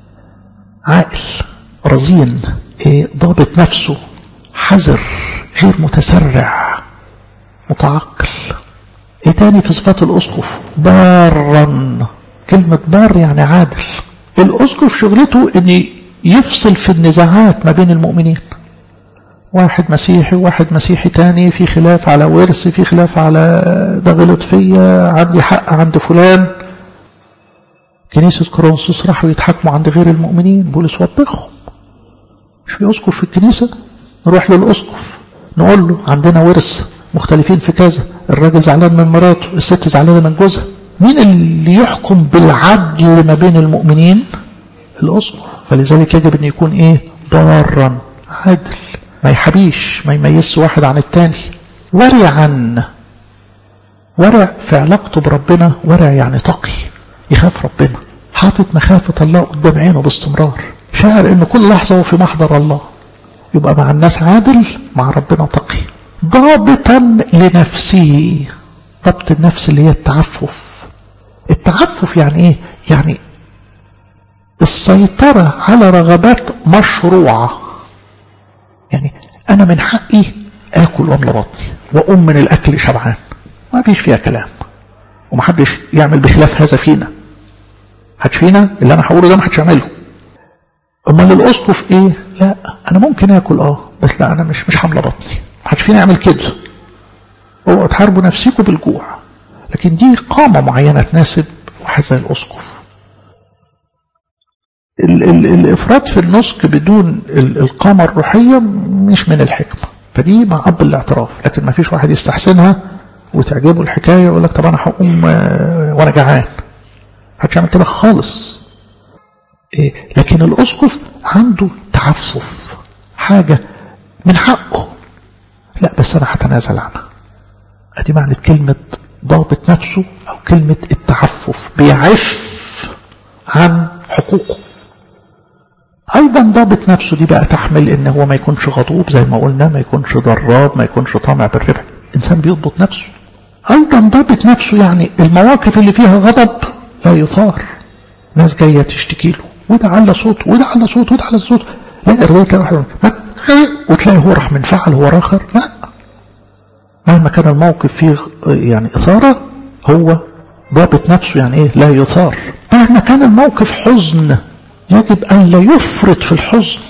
عاقل رزين ضابط نفسه حذر غير متسرع متعقل ايه تاني في صفات الاسقف بارا كلمة بار يعني عادل الاسقف شغلته ان يفصل في النزاعات ما بين المؤمنين واحد مسيحي وواحد مسيحي تاني في خلاف على ورث في خلاف على ده غلط فيا عندي حق عند فلان كنيسة كورنثوس راحوا يتحاكموا عند غير المؤمنين بولس وبخهم مش في اسقف في الكنيسة نروح للاسقف نقول له عندنا ورث مختلفين في كذا الراجل زعلان من مراته الست زعلانة من جوزها مين اللي يحكم بالعدل ما بين المؤمنين الاسقف فلذلك يجب ان يكون ايه بارا عادل ما يحبيش ما يميزش واحد عن التاني ورعا ورع في علاقته بربنا ورع يعني تقي يخاف ربنا حاطط مخافة الله قدام عينه باستمرار شاعر ان كل لحظة هو في محضر الله يبقى مع الناس عادل مع ربنا تقي ضابطا لنفسه ضبط النفس اللي هي التعفف التعفف يعني ايه يعني السيطرة على رغبات مشروعة يعني انا من حقي اكل واملى بطني واقوم من الاكل شبعان ما فيش فيها كلام ومحدش يعمل بخلاف هذا فينا محدش فينا اللي انا هقوله ده محدش يعمله امال الاسقف ايه لا انا ممكن اكل اه بس لا انا مش مش حامله بطني محدش فينا يعمل كده اوعوا تحاربوا نفسكم بالجوع لكن دي قامة معينة تناسب واحد زي الأسقف ال ال الإفراط في النسك بدون القامة الروحية مش من الحكمة فدي مع أب الاعتراف لكن ما فيش واحد يستحسنها وتعجبه الحكاية يقول لك طب أنا هقوم وأنا جعان محدش يعمل كده خالص لكن الأسقف عنده تعفف حاجة من حقه لا بس أنا هتنازل عنها أدي معنى كلمة ضابط نفسه أو كلمة التعفف بيعف عن حقوقه أيضا ضابط نفسه دي بقى تحمل إن هو ما يكونش غضوب زي ما قلنا ما يكونش ضراب ما يكونش طامع بالربح إنسان بيضبط نفسه أيضا ضابط نفسه يعني المواقف اللي فيها غضب لا يثار ناس جاية تشتكي له وده على صوت وده على صوت وده على صوت لا الرواية تلاقي واحد وتلاقي هو راح منفعل هو راخر لا مهما كان الموقف فيه يعني إثارة هو ضابط نفسه يعني إيه لا يثار مهما كان الموقف حزن يجب أن لا يفرط في الحزن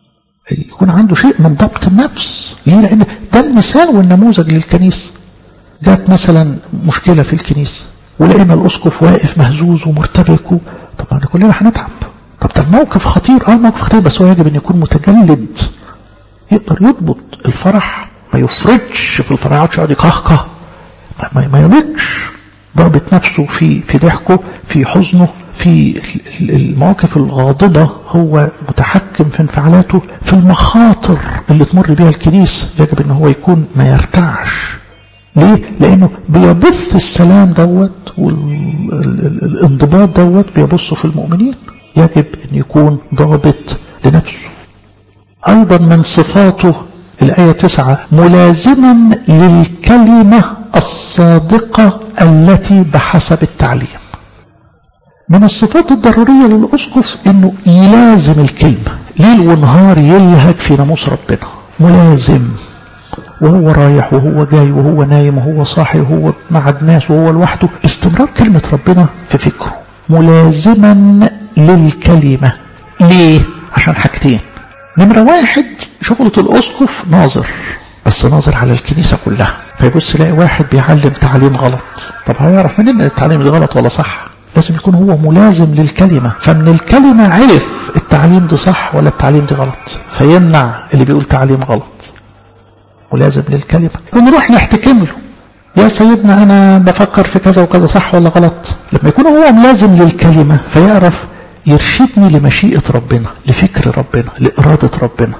يكون عنده شيء من ضبط النفس ليه لأن ده المثال والنموذج للكنيسة جات مثلا مشكلة في الكنيسة ولقينا الأسقف واقف مهزوز ومرتبك و... طبعا كلنا هنتعب طب ده الموقف خطير اه الموقف خطير بس هو يجب ان يكون متجلد يقدر يضبط الفرح ما يفرطش في الفرح يقعدش يقعد يقهقه ما, ما يلقش ضابط نفسه في في ضحكه في حزنه في المواقف الغاضبة هو متحكم في انفعالاته في المخاطر اللي تمر بها الكنيسة يجب ان هو يكون ما يرتعش ليه؟ لانه بيبث السلام دوت والانضباط دوت بيبثه في المؤمنين يجب ان يكون ضابط لنفسه ايضا من صفاته الآية تسعة ملازما للكلمة الصادقة التي بحسب التعليم من الصفات الضرورية للأسقف أنه يلازم الكلمة ليل ونهار يلهج في ناموس ربنا ملازم وهو رايح وهو جاي وهو نايم وهو صاحي وهو مع الناس وهو لوحده باستمرار كلمة ربنا في فكره ملازما للكلمة ليه؟ عشان حاجتين نمرة واحد شغلة الأسقف ناظر بس ناظر على الكنيسة كلها فيبص يلاقي واحد بيعلم تعليم غلط طب هيعرف منين ان التعليم ده غلط ولا صح لازم يكون هو ملازم للكلمة فمن الكلمة عرف التعليم ده صح ولا التعليم ده غلط فيمنع اللي بيقول تعليم غلط ملازم للكلمة ونروح نحتكم له يا سيدنا أنا بفكر في كذا وكذا صح ولا غلط لما يكون هو ملازم للكلمة فيعرف يرشدني لمشيئة ربنا لفكر ربنا لإرادة ربنا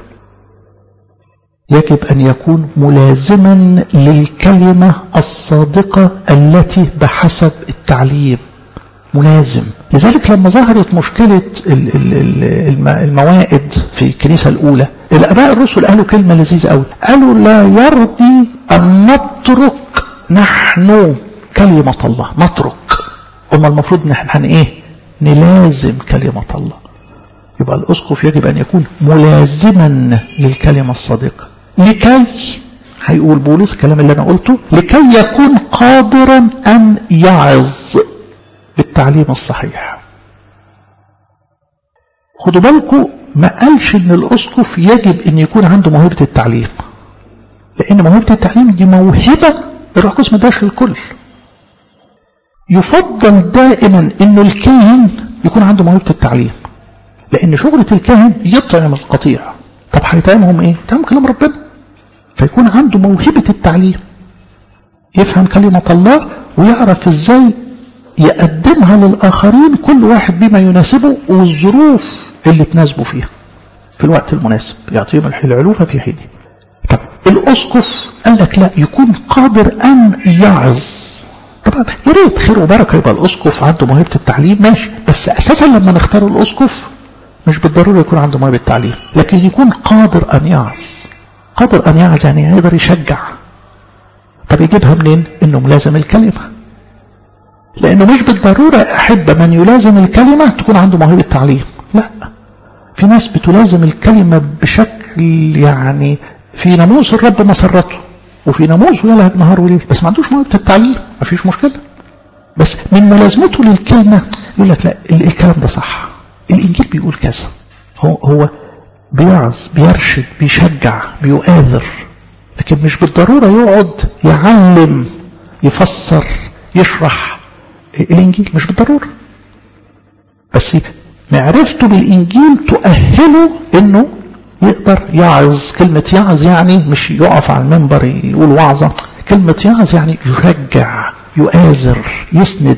يجب أن يكون ملازما للكلمة الصادقة التي بحسب التعليم ملازم لذلك لما ظهرت مشكلة الموائد في الكنيسة الأولى الآباء الرسل قالوا كلمة لذيذة قوي قالوا لا يرضي أن نترك نحن كلمة الله نترك أما المفروض نحن إيه نلازم كلمة الله يبقى الأسقف يجب أن يكون ملازما للكلمة الصادقة لكي هيقول بولس الكلام اللي أنا قلته لكي يكون قادرا أن يعظ بالتعليم الصحيح خدوا بالكم ما قالش ان الاسقف يجب ان يكون عنده موهبة التعليم لان موهبة التعليم دي موهبة الروح القدس ما اداش للكل يفضل دائما انه الكاهن يكون عنده موهبة التعليم لان شغلة الكاهن يطعم القطيع طب هيطعمهم ايه يطعم كلام ربنا فيكون عنده موهبة التعليم يفهم كلمة الله ويعرف ازاي يقدمها للآخرين كل واحد بما يناسبه والظروف اللي تناسبه فيها في الوقت المناسب يعطيهم العلوفة في حينه طب الأسقف قال لك لا يكون قادر أن يعظ طبعا يا ريت خير وبركة يبقى الأسقف عنده موهبة التعليم ماشي بس أساسا لما نختار الأسقف مش بالضرورة يكون عنده موهبة التعليم لكن يكون قادر أن يعظ قادر أن يعظ يعني يقدر يشجع طب يجيبها منين؟ إنه ملازم الكلمة لأنه مش بالضرورة أحب من يلازم الكلمة تكون عنده موهبة تعليم لا في ناس بتلازم الكلمة بشكل يعني في ناموس الرب مسرته وفي ناموس يلهج نهار وليل بس ما عندوش موهبة التعليم ما فيش مشكلة بس من ملازمته للكلمة يقول لك لا الكلام ده صح الإنجيل بيقول كذا هو هو بيعظ بيرشد بيشجع بيؤاذر لكن مش بالضرورة يقعد يعلم يفسر يشرح الإنجيل مش بالضرورة بس معرفته بالإنجيل تؤهله إنه يقدر يعظ كلمة يعظ يعني مش يقف على المنبر يقول وعظة كلمة يعظ يعني يشجع يؤازر يسند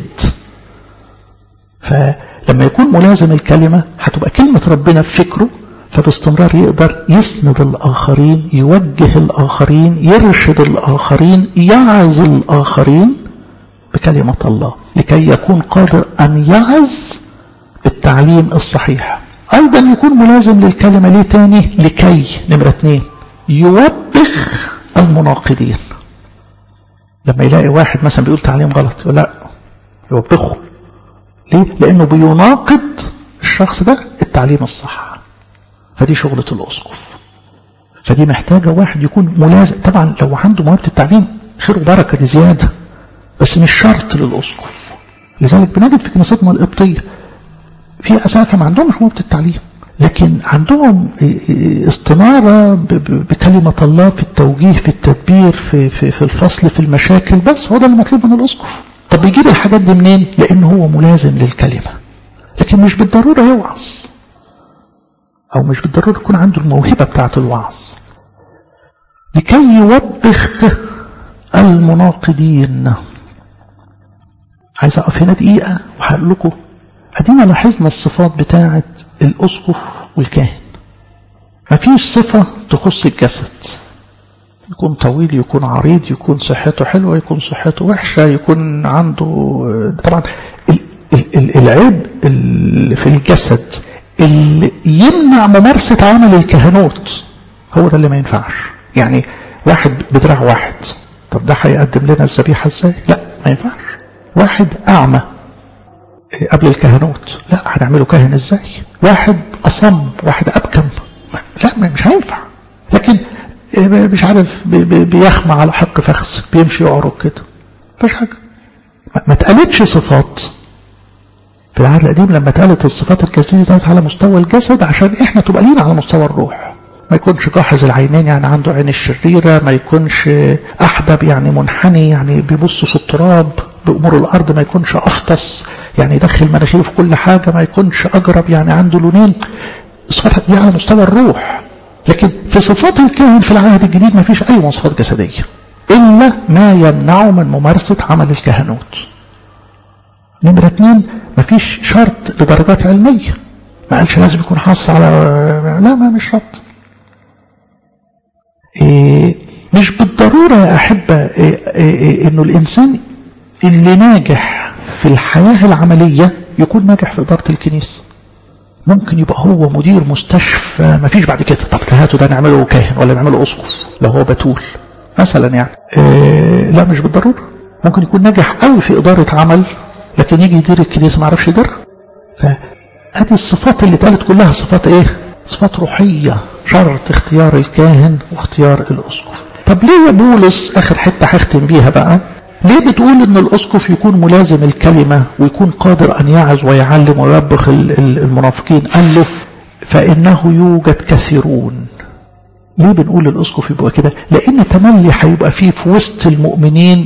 فلما يكون ملازم الكلمة هتبقى كلمة ربنا في فكره فباستمرار يقدر يسند الآخرين يوجه الآخرين يرشد الآخرين يعظ الآخرين بكلمة الله لكي يكون قادر أن يعظ بالتعليم الصحيح أيضا يكون ملازم للكلمة ليه تاني لكي نمرة اتنين يوبخ المناقضين لما يلاقي واحد مثلا بيقول تعليم غلط يقول لا يوبخه ليه؟ لأنه بيناقض الشخص ده التعليم الصح فدي شغلة الأسقف فدي محتاجة واحد يكون ملازم طبعا لو عنده موهبة التعليم خير وبركة دي زيادة بس مش شرط للأسقف لذلك بنجد في كنيستنا القبطية في أساتذة ما عندهمش موهبة التعليم لكن عندهم استنارة بكلمة الله في التوجيه في التدبير في, في, في الفصل في المشاكل بس هو ده المطلوب من الأسقف طب بيجيب الحاجات دي منين لأنه هو ملازم للكلمة لكن مش بالضرورة يوعظ أو مش بالضرورة يكون عنده الموهبة بتاعة الوعظ لكي يوبخ المناقضين عايز أقف هنا دقيقة وهقول لكم أدينا لاحظنا الصفات بتاعة الأسقف والكاهن مفيش صفة تخص الجسد يكون طويل يكون عريض يكون صحته حلوة يكون صحته وحشة يكون عنده طبعا العيب في الجسد اللي يمنع ممارسة عمل الكهنوت هو ده اللي ما ينفعش يعني واحد بدراع واحد طب ده هيقدم لنا الذبيحة ازاي لا ما ينفعش واحد أعمى قبل الكهنوت لا هنعمله كاهن ازاي واحد أصم واحد أبكم لا مش هينفع لكن مش عارف بيخمع على حق فخذ بيمشي يعرج كده مفيش حاجة ما اتقالتش صفات في العهد القديم لما اتقالت الصفات الجسدية كانت على مستوى الجسد عشان احنا تبقى لينا على مستوى الروح ما يكونش جاحظ العينين يعني عنده عين الشريرة ما يكونش أحدب يعني منحني يعني بيبص في التراب بأمور الأرض ما يكونش أفطس يعني يدخل مناخيره في كل حاجة ما يكونش أجرب يعني عنده لونين الصفات دي على مستوى الروح لكن في صفات الكاهن في العهد الجديد ما فيش أي مواصفات جسدية إلا ما يمنعه من ممارسة عمل الكهنوت نمرة اتنين ما فيش شرط لدرجات علمية ما قالش لازم يكون حاص على لا ما مش شرط إيه مش بالضرورة يا أحبة إيه إيه إنه الإنسان اللي ناجح في الحياة العملية يكون ناجح في إدارة الكنيسة ممكن يبقى هو مدير مستشفى ما فيش بعد كده طب هاتوا ده نعمله كاهن ولا نعمله أسقف لو هو بتول مثلا يعني إيه لا مش بالضرورة ممكن يكون ناجح قوي في إدارة عمل لكن يجي يدير الكنيسة ما عرفش يديرها فهذه الصفات اللي اتقالت كلها صفات ايه صفات روحية شرط اختيار الكاهن واختيار الأسقف طب ليه يا بولس آخر حتة هختم بيها بقى ليه بتقول ان الأسقف يكون ملازم الكلمة ويكون قادر أن يعظ ويعلم ويوبخ المنافقين قال له فإنه يوجد كثيرون ليه بنقول الأسقف يبقى كده لأن تملي هيبقى فيه في وسط المؤمنين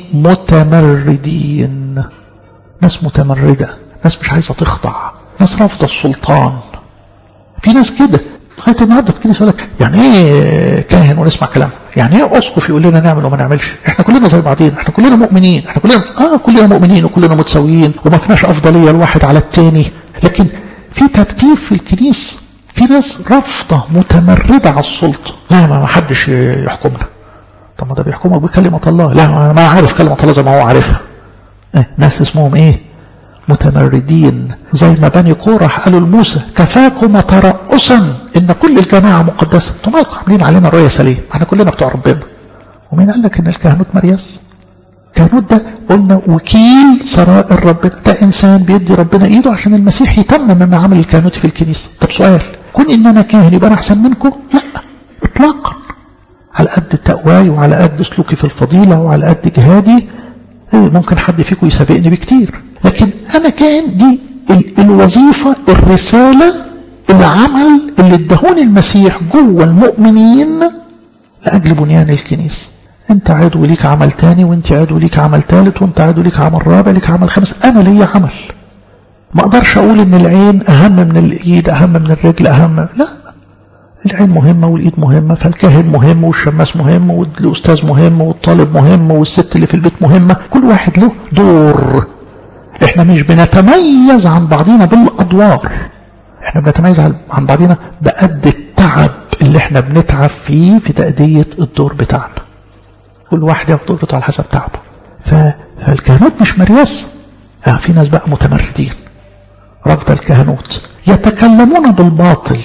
متمردين ناس متمردة ناس مش عايزة تخضع ناس رافضة السلطان في ناس كده لغايه النهارده في كنيسه يقول لك يعني ايه كاهن ونسمع كلامه؟ يعني ايه اسقف يقول لنا نعمل وما نعملش؟ احنا كلنا زي بعضين، احنا كلنا مؤمنين، احنا كلنا اه كلنا مؤمنين وكلنا متساويين وما فيناش افضليه الواحد على الثاني، لكن في ترتيب في الكنيسه في ناس رافضه متمرده على السلطه، لا ما حدش يحكمنا. طب ما ده بيحكمك بكلمه الله، لا انا ما عارف كلمه الله زي ما هو عارفها. اه ناس اسمهم ايه؟ متمردين زي ما بني قورح قالوا لموسى كفاكم ترأسا ان كل الجماعة مقدسة انتم مالكم عاملين علينا رؤية ليه احنا كلنا بتوع ربنا ومين قال لك ان الكهنوت مرياس الكهنوت ده قلنا وكيل سرائر ربنا ده انسان بيدي ربنا ايده عشان المسيح يتمم ما عمل الكهنوت في الكنيسة طب سؤال كون ان انا كاهن يبقى انا احسن منكم لا اطلاقا على قد تقواي وعلى قد سلوكي في الفضيلة وعلى قد جهادي ممكن حد فيكم يسابقني بكتير لكن انا كان دي الوظيفة الرسالة العمل اللي ادهوني المسيح جوه المؤمنين لأجل بنيان الكنيسة انت عضو ليك عمل تاني وانت عضو ليك عمل تالت وانت عضو ليك عمل رابع ليك عمل خامس انا ليا عمل ما اقدرش اقول ان العين اهم من الايد اهم من الرجل اهم لا العين مهمة والإيد مهمة فالكاهن مهم والشماس مهم والأستاذ مهم والطالب مهم والست اللي في البيت مهمة كل واحد له دور احنا مش بنتميز عن بعضنا بالأدوار احنا بنتميز عن بعضنا بقد التعب اللي احنا بنتعب فيه في تأدية الدور بتاعنا كل واحد ياخد دورته على حسب تعبه ف... فالكهنوت مش مرياس اه في ناس بقى متمردين رفض الكهنوت يتكلمون بالباطل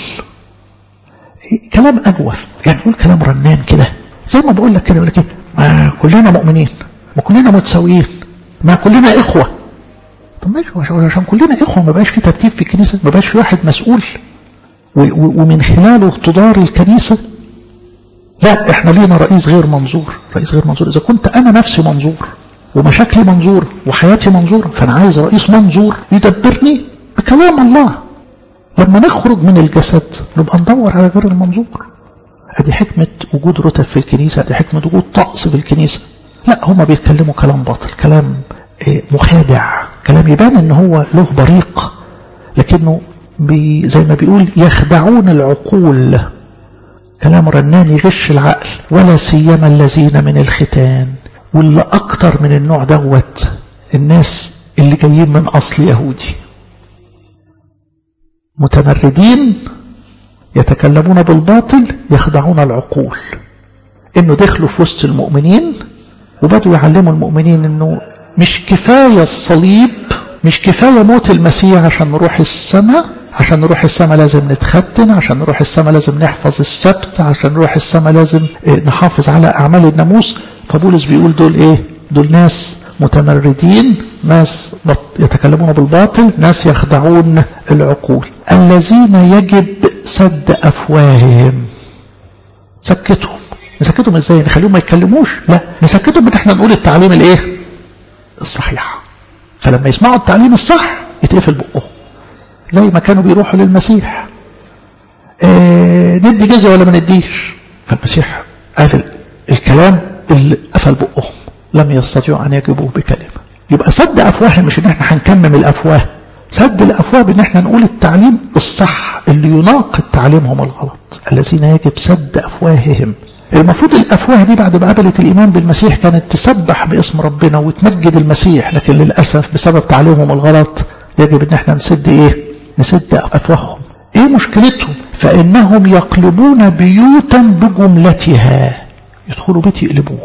كلام أجوف يعني يقول كلام رنان كده زي ما بقول لك كده يقول لك ايه ما كلنا مؤمنين ما كلنا متساويين ما كلنا إخوة طب ماشي عشان كلنا إخوة ما بقاش في ترتيب في الكنيسة ما بقاش في واحد مسؤول ومن خلاله تدار الكنيسة لا احنا لينا رئيس غير منظور رئيس غير منظور إذا كنت أنا نفسي منظور ومشاكلي منظور وحياتي منظورة فأنا عايز رئيس منظور يدبرني بكلام الله لما نخرج من الجسد نبقى ندور على غير المنظور ادي حكمة وجود رتب في الكنيسة ادي حكمة وجود طقس في الكنيسة لا هما بيتكلموا كلام باطل كلام مخادع كلام يبان ان هو له بريق لكنه بي زي ما بيقول يخدعون العقول كلام رنان يغش العقل ولا سيما الذين من الختان واللي اكتر من النوع دوت الناس اللي جايين من اصل يهودي متمردين يتكلمون بالباطل يخدعون العقول انه دخلوا في وسط المؤمنين وبدوا يعلموا المؤمنين انه مش كفاية الصليب مش كفاية موت المسيح عشان نروح السماء عشان نروح السماء لازم نتختن عشان نروح السماء لازم نحفظ السبت عشان نروح السماء لازم نحافظ على أعمال الناموس فبولس بيقول دول إيه دول ناس متمردين ناس يتكلمون بالباطل ناس يخدعون العقول الذين يجب سد أفواههم سكتهم نسكتهم ازاي نخليهم ما يتكلموش لا نسكتهم ان احنا نقول التعليم الايه الصحيح فلما يسمعوا التعليم الصح يتقفل بقهم زي ما كانوا بيروحوا للمسيح اه ندي جزية ولا ما نديش فالمسيح قال الكلام اللي قفل بقهم لم يستطيعوا ان يجيبوه بكلمة يبقى سد افواههم مش ان احنا هنكمم الافواه سد الافواه بان احنا نقول التعليم الصح اللي يناقض تعليمهم الغلط الذين يجب سد افواههم المفروض الافواه دي بعد ما قبلت الايمان بالمسيح كانت تسبح باسم ربنا وتمجد المسيح لكن للاسف بسبب تعليمهم الغلط يجب ان احنا نسد ايه نسد افواههم ايه مشكلتهم فانهم يقلبون بيوتا بجملتها يدخلوا بيت يقلبوه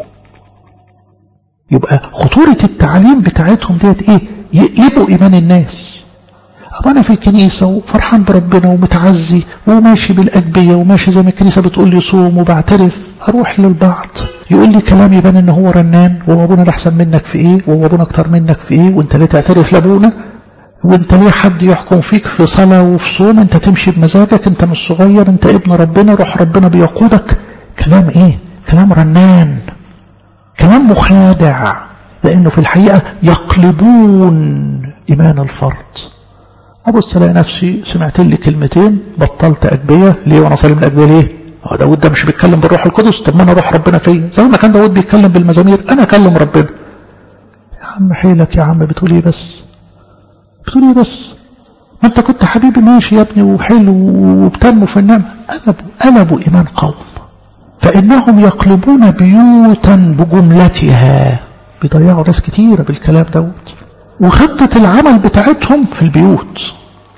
يبقى خطورة التعليم بتاعتهم ديت ايه يقلبوا ايمان الناس أبقى أنا في الكنيسة وفرحان بربنا ومتعزي وماشي بالأجبية وماشي زي ما الكنيسة بتقول لي صوم وبعترف أروح للبعض يقول لي كلام يبان إن هو رنان وهو أبونا ده أحسن منك في إيه وهو أبونا أكتر منك في إيه وأنت ليه تعترف لأبونا وأنت ليه حد يحكم فيك في صلاة وفي صوم أنت تمشي بمزاجك أنت مش صغير أنت ابن ربنا روح ربنا بيقودك كلام إيه كلام رنان كلام مخادع لأنه في الحقيقة يقلبون إيمان الفرد أبص ألاقي نفسي سمعت لي كلمتين بطلت أجبية ليه وأنا صلي من الأجبية ليه؟ هو داود ده مش بيتكلم بالروح القدس طب ما أنا روح ربنا فيا زي ما كان داود بيتكلم بالمزامير أنا أكلم ربنا يا عم حيلك يا عم بتقول إيه بس؟ بتقول إيه بس؟ ما أنت كنت حبيبي ماشي يا ابني وحلو وبتنمو في النعمة قلبوا قلبوا إيمان قوم فإنهم يقلبون بيوتا بجملتها بيضيعوا ناس كتيرة بالكلام دوت وخطة العمل بتاعتهم في البيوت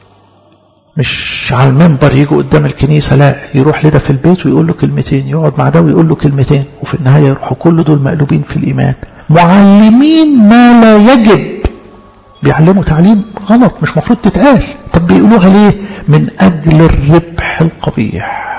مش على المنبر يجوا قدام الكنيسة لا يروح لده في البيت ويقول له كلمتين يقعد مع ده ويقول له كلمتين وفي النهاية يروحوا كل دول مقلوبين في الإيمان معلمين ما لا يجب بيعلموا تعليم غلط مش مفروض تتقال طب بيقولوها ليه من أجل الربح القبيح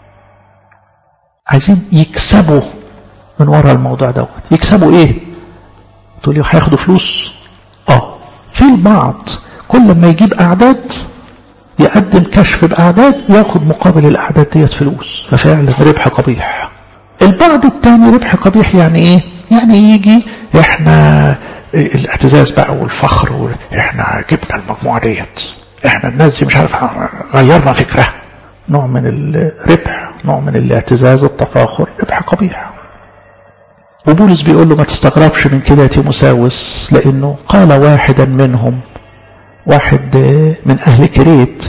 عايزين يكسبوا من وراء الموضوع دوت يكسبوا ايه تقول لي هياخدوا فلوس اه في البعض كل ما يجيب اعداد يقدم كشف باعداد ياخد مقابل الاعداد ديت فلوس ففعلا ربح قبيح البعض الثاني ربح قبيح يعني ايه يعني يجي احنا الاعتزاز بقى والفخر احنا جبنا المجموعه ديت احنا الناس دي مش عارف غيرنا فكرها نوع من الربح نوع من الاعتزاز التفاخر ربح قبيح وبولس بيقول له ما تستغربش من كده يا تيموساوس لانه قال واحدا منهم واحد من اهل كريت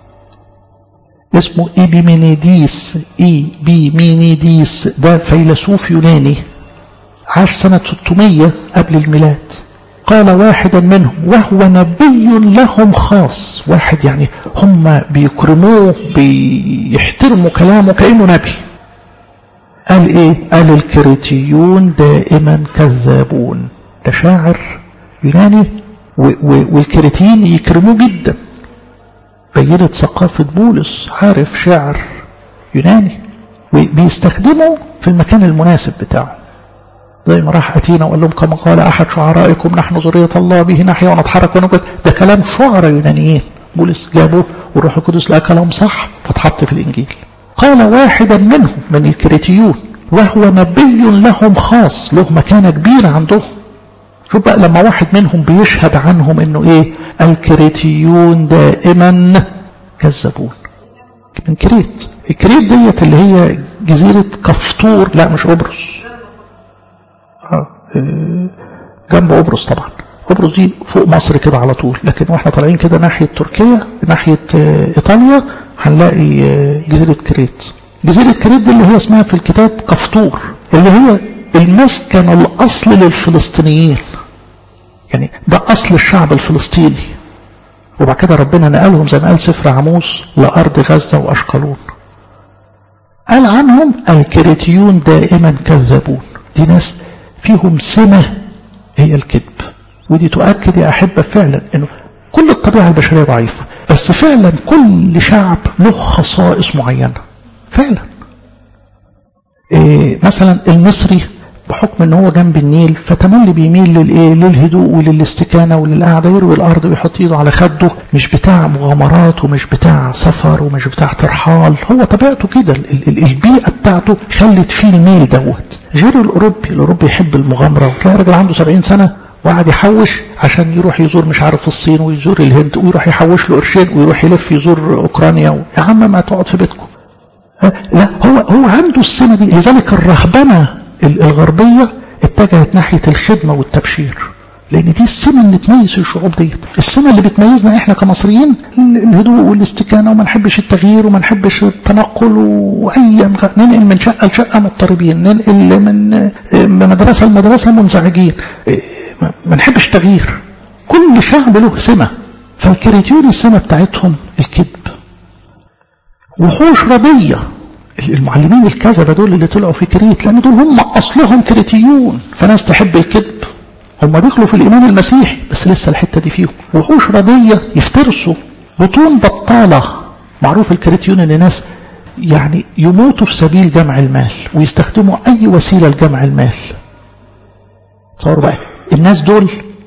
اسمه إيبيمينيديس إيبيمينيديس ده فيلسوف يوناني عاش سنة 600 قبل الميلاد قال واحدا منهم وهو نبي لهم خاص واحد يعني هم بيكرموه بيحترموا كلامه كأنه نبي قال ايه قال الكريتيون دائما كذابون ده شاعر يوناني والكريتيين يكرموه جدا بينت ثقافة بولس عارف شعر يوناني وبيستخدمه في المكان المناسب بتاعه زي ما راح أتينا وقال لهم كما قال أحد شعرائكم نحن ذرية الله به نحيا ونتحرك ونقول ده كلام شعراء يونانيين بولس جابه والروح القدس لقى كلام صح فاتحط في الإنجيل قال واحدا منهم من الكريتيون وهو نبي لهم خاص له مكانة كبيرة عندهم شوف بقى لما واحد منهم بيشهد عنهم انه ايه الكريتيون دائما كذابون من كريت الكريت ديت اللي هي جزيرة كفطور لا مش قبرص آه. جنب قبرص طبعا قبرص دي فوق مصر كده على طول لكن واحنا طالعين كده ناحية تركيا ناحية ايطاليا هنلاقي جزيرة كريت جزيرة كريت دي اللي هي اسمها في الكتاب كفطور اللي هي المسكن الاصل للفلسطينيين يعني ده اصل الشعب الفلسطيني وبعد كده ربنا نقلهم زي ما قال سفر عموس لارض غزة واشقلون قال عنهم الكريتيون دائما كذابون دي ناس فيهم سمة هي الكذب ودي تؤكد يا أحبة فعلا أنه كل الطبيعة البشرية ضعيفة بس فعلا كل شعب له خصائص معينة فعلا إيه مثلا المصري بحكم ان هو جنب النيل فتملي بيميل للايه للهدوء وللاستكانه وللقعده يروي الارض ويحط ايده على خده مش بتاع مغامرات ومش بتاع سفر ومش بتاع ترحال هو طبيعته كده البيئه بتاعته خلت فيه الميل دوت غير الاوروبي الاوروبي يحب المغامره وتلاقي راجل عنده 70 سنه وقعد يحوش عشان يروح يزور مش عارف الصين ويزور الهند ويروح يحوش له قرشين ويروح يلف يزور اوكرانيا يا عم ما تقعد في بيتكم لا هو هو عنده السمه دي لذلك الرهبنه الغربيه اتجهت ناحيه الخدمه والتبشير لان دي السمه اللي تميز الشعوب ديت السمه اللي بتميزنا احنا كمصريين الهدوء والاستكانه وما نحبش التغيير وما نحبش التنقل وايا ننقل من شقه لشقه مضطربين ننقل من مدرسه لمدرسه منزعجين ما نحبش التغيير كل شعب له سمه فالكريتيون السمه بتاعتهم الكذب وحوش رضيه المعلمين الكذبه دول اللي طلعوا في كريت لان دول هم اصلهم كريتيون فناس تحب الكذب هم دخلوا في الإيمان المسيحي بس لسه الحتة دي فيهم وحوش رضية يفترسوا بطون بطالة معروف الكريتيون ان ناس يعني يموتوا في سبيل جمع المال ويستخدموا أي وسيلة لجمع المال تصوروا بقى الناس دول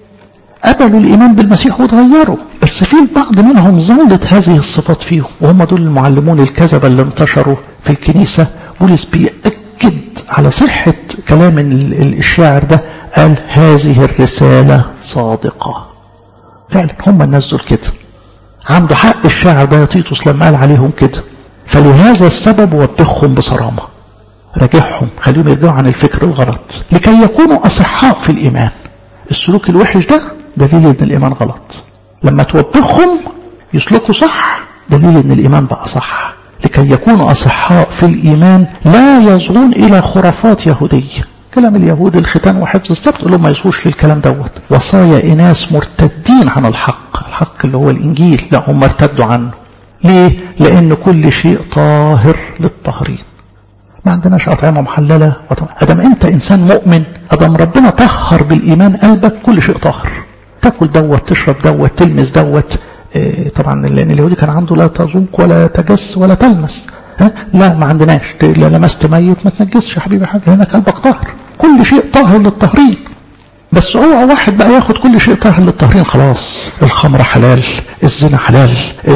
قبلوا الإيمان بالمسيح وتغيروا بس في البعض منهم ظلت هذه الصفات فيهم وهم دول المعلمون الكذبة اللي انتشروا في الكنيسة بولس بيأكد على صحة كلام الشاعر ده قال هذه الرسالة صادقة فعلا هم الناس دول كده عنده حق الشاعر ده تيتوس لما قال عليهم كده فلهذا السبب وبخهم بصرامة راجعهم خليهم يرجعوا عن الفكر الغلط لكي يكونوا أصحاء في الإيمان السلوك الوحش ده دليل ان الإيمان غلط لما توبخهم يسلكوا صح دليل ان الإيمان بقى صح لكي يكونوا أصحاء في الإيمان لا يصغون إلى خرافات يهودية كلام اليهود الختان وحفظ السبت قول لهم ما يسوش للكلام دوت وصايا إناس مرتدين عن الحق الحق اللي هو الإنجيل لا هم ارتدوا عنه ليه؟ لأن كل شيء طاهر للطهرين ما عندناش أطعمة محللة أدم أنت إنسان مؤمن أدم ربنا طهر بالإيمان قلبك كل شيء طاهر تاكل دوت تشرب دوت تلمس دوت إيه طبعا لأن اليهودي كان عنده لا تذوق ولا تجس ولا تلمس ها؟ لا ما عندناش لا لمست ميت ما تنجسش يا حبيبي حاجة هناك قلبك طاهر كل شيء طاهر للطهرين بس اوعى واحد بقى ياخد كل شيء طاهر للطهرين خلاص الخمر حلال الزنا حلال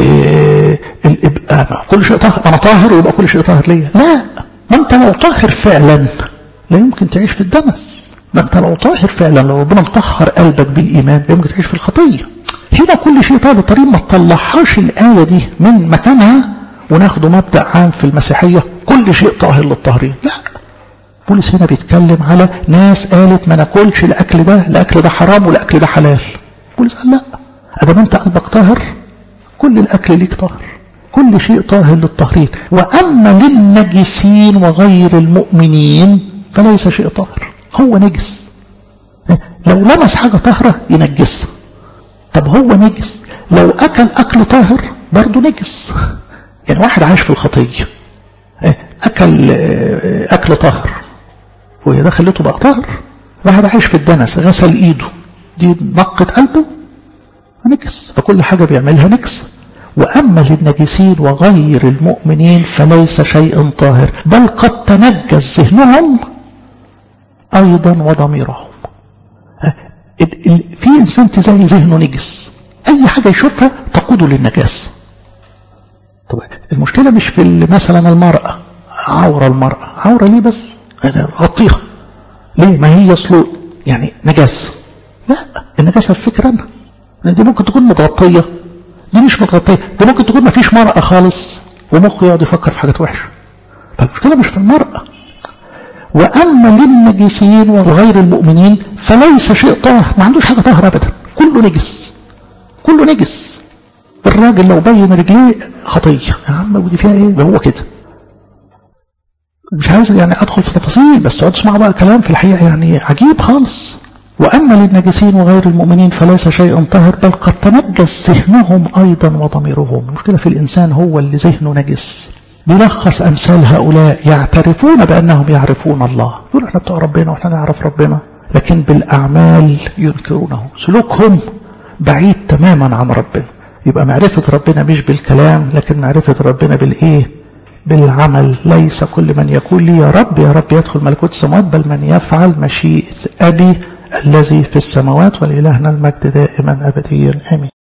إيه الابقاء كل شيء طاهر انا طاهر ويبقى كل شيء طاهر ليا لا ما انت لو طاهر فعلا لا يمكن تعيش في الدنس ما انت لو طاهر فعلا لو ربنا مطهر قلبك بالايمان لا يمكن تعيش في الخطيه هنا كل شيء طاهر للطهرين ما تطلعهاش الايه دي من مكانها وناخده مبدا عام في المسيحيه كل شيء طاهر للطهرين لا بولس هنا بيتكلم على ناس قالت ما ناكلش الاكل ده الاكل ده حرام والاكل ده حلال بولس قال لا ادام انت قلبك طاهر كل الاكل ليك طاهر كل شيء طاهر للطهرين واما للنجسين وغير المؤمنين فليس شيء طاهر هو نجس لو لمس حاجه طاهره ينجسها طب هو نجس لو اكل اكل طاهر برضه نجس يعني واحد عايش في الخطيه اكل اكل طاهر وهي ده خليته بقى طاهر واحد عايش في الدنس غسل ايده دي نقت قلبه نجس فكل حاجة بيعملها نجس وأما للنجسين وغير المؤمنين فليس شيء طاهر بل قد تنجس ذهنهم أيضا وضميرهم في إنسان تزاي ذهنه نجس أي حاجة يشوفها تقوده للنجاسة طب المشكلة مش في مثلا المرأة عورة المرأة عورة ليه بس غطيها ليه ما هي اصله يعني نجاسة لا النجاسة الفكرة أنا دي ممكن تكون متغطية دي مش متغطية دي ممكن تكون ما فيش مرأة خالص ومخه يقعد يفكر في حاجات وحشة فالمشكلة مش في المرأة وأما للنجسين وغير المؤمنين فليس شيء طاهر ما عندوش حاجة طاهرة أبدا كله نجس كله نجس الراجل لو بين رجليه خطية يا عم ودي فيها ايه هو كده مش عايز يعني ادخل في تفاصيل بس تقعد تسمع بقى كلام في الحقيقة يعني عجيب خالص وأما للنجسين وغير المؤمنين فليس شيء طاهر بل قد تنجس ذهنهم أيضا وضميرهم المشكلة في الإنسان هو اللي ذهنه نجس بيلخص أمثال هؤلاء يعترفون بأنهم يعرفون الله يقول احنا بتوع ربنا واحنا نعرف ربنا لكن بالأعمال ينكرونه سلوكهم بعيد تماما عن ربنا يبقى معرفة ربنا مش بالكلام لكن معرفة ربنا بالإيه بالعمل ليس كل من يقول لي يا رب يا رب يدخل ملكوت السماوات بل من يفعل مشيئة أبي الذي في السماوات ولإلهنا المجد دائما أبديا آمين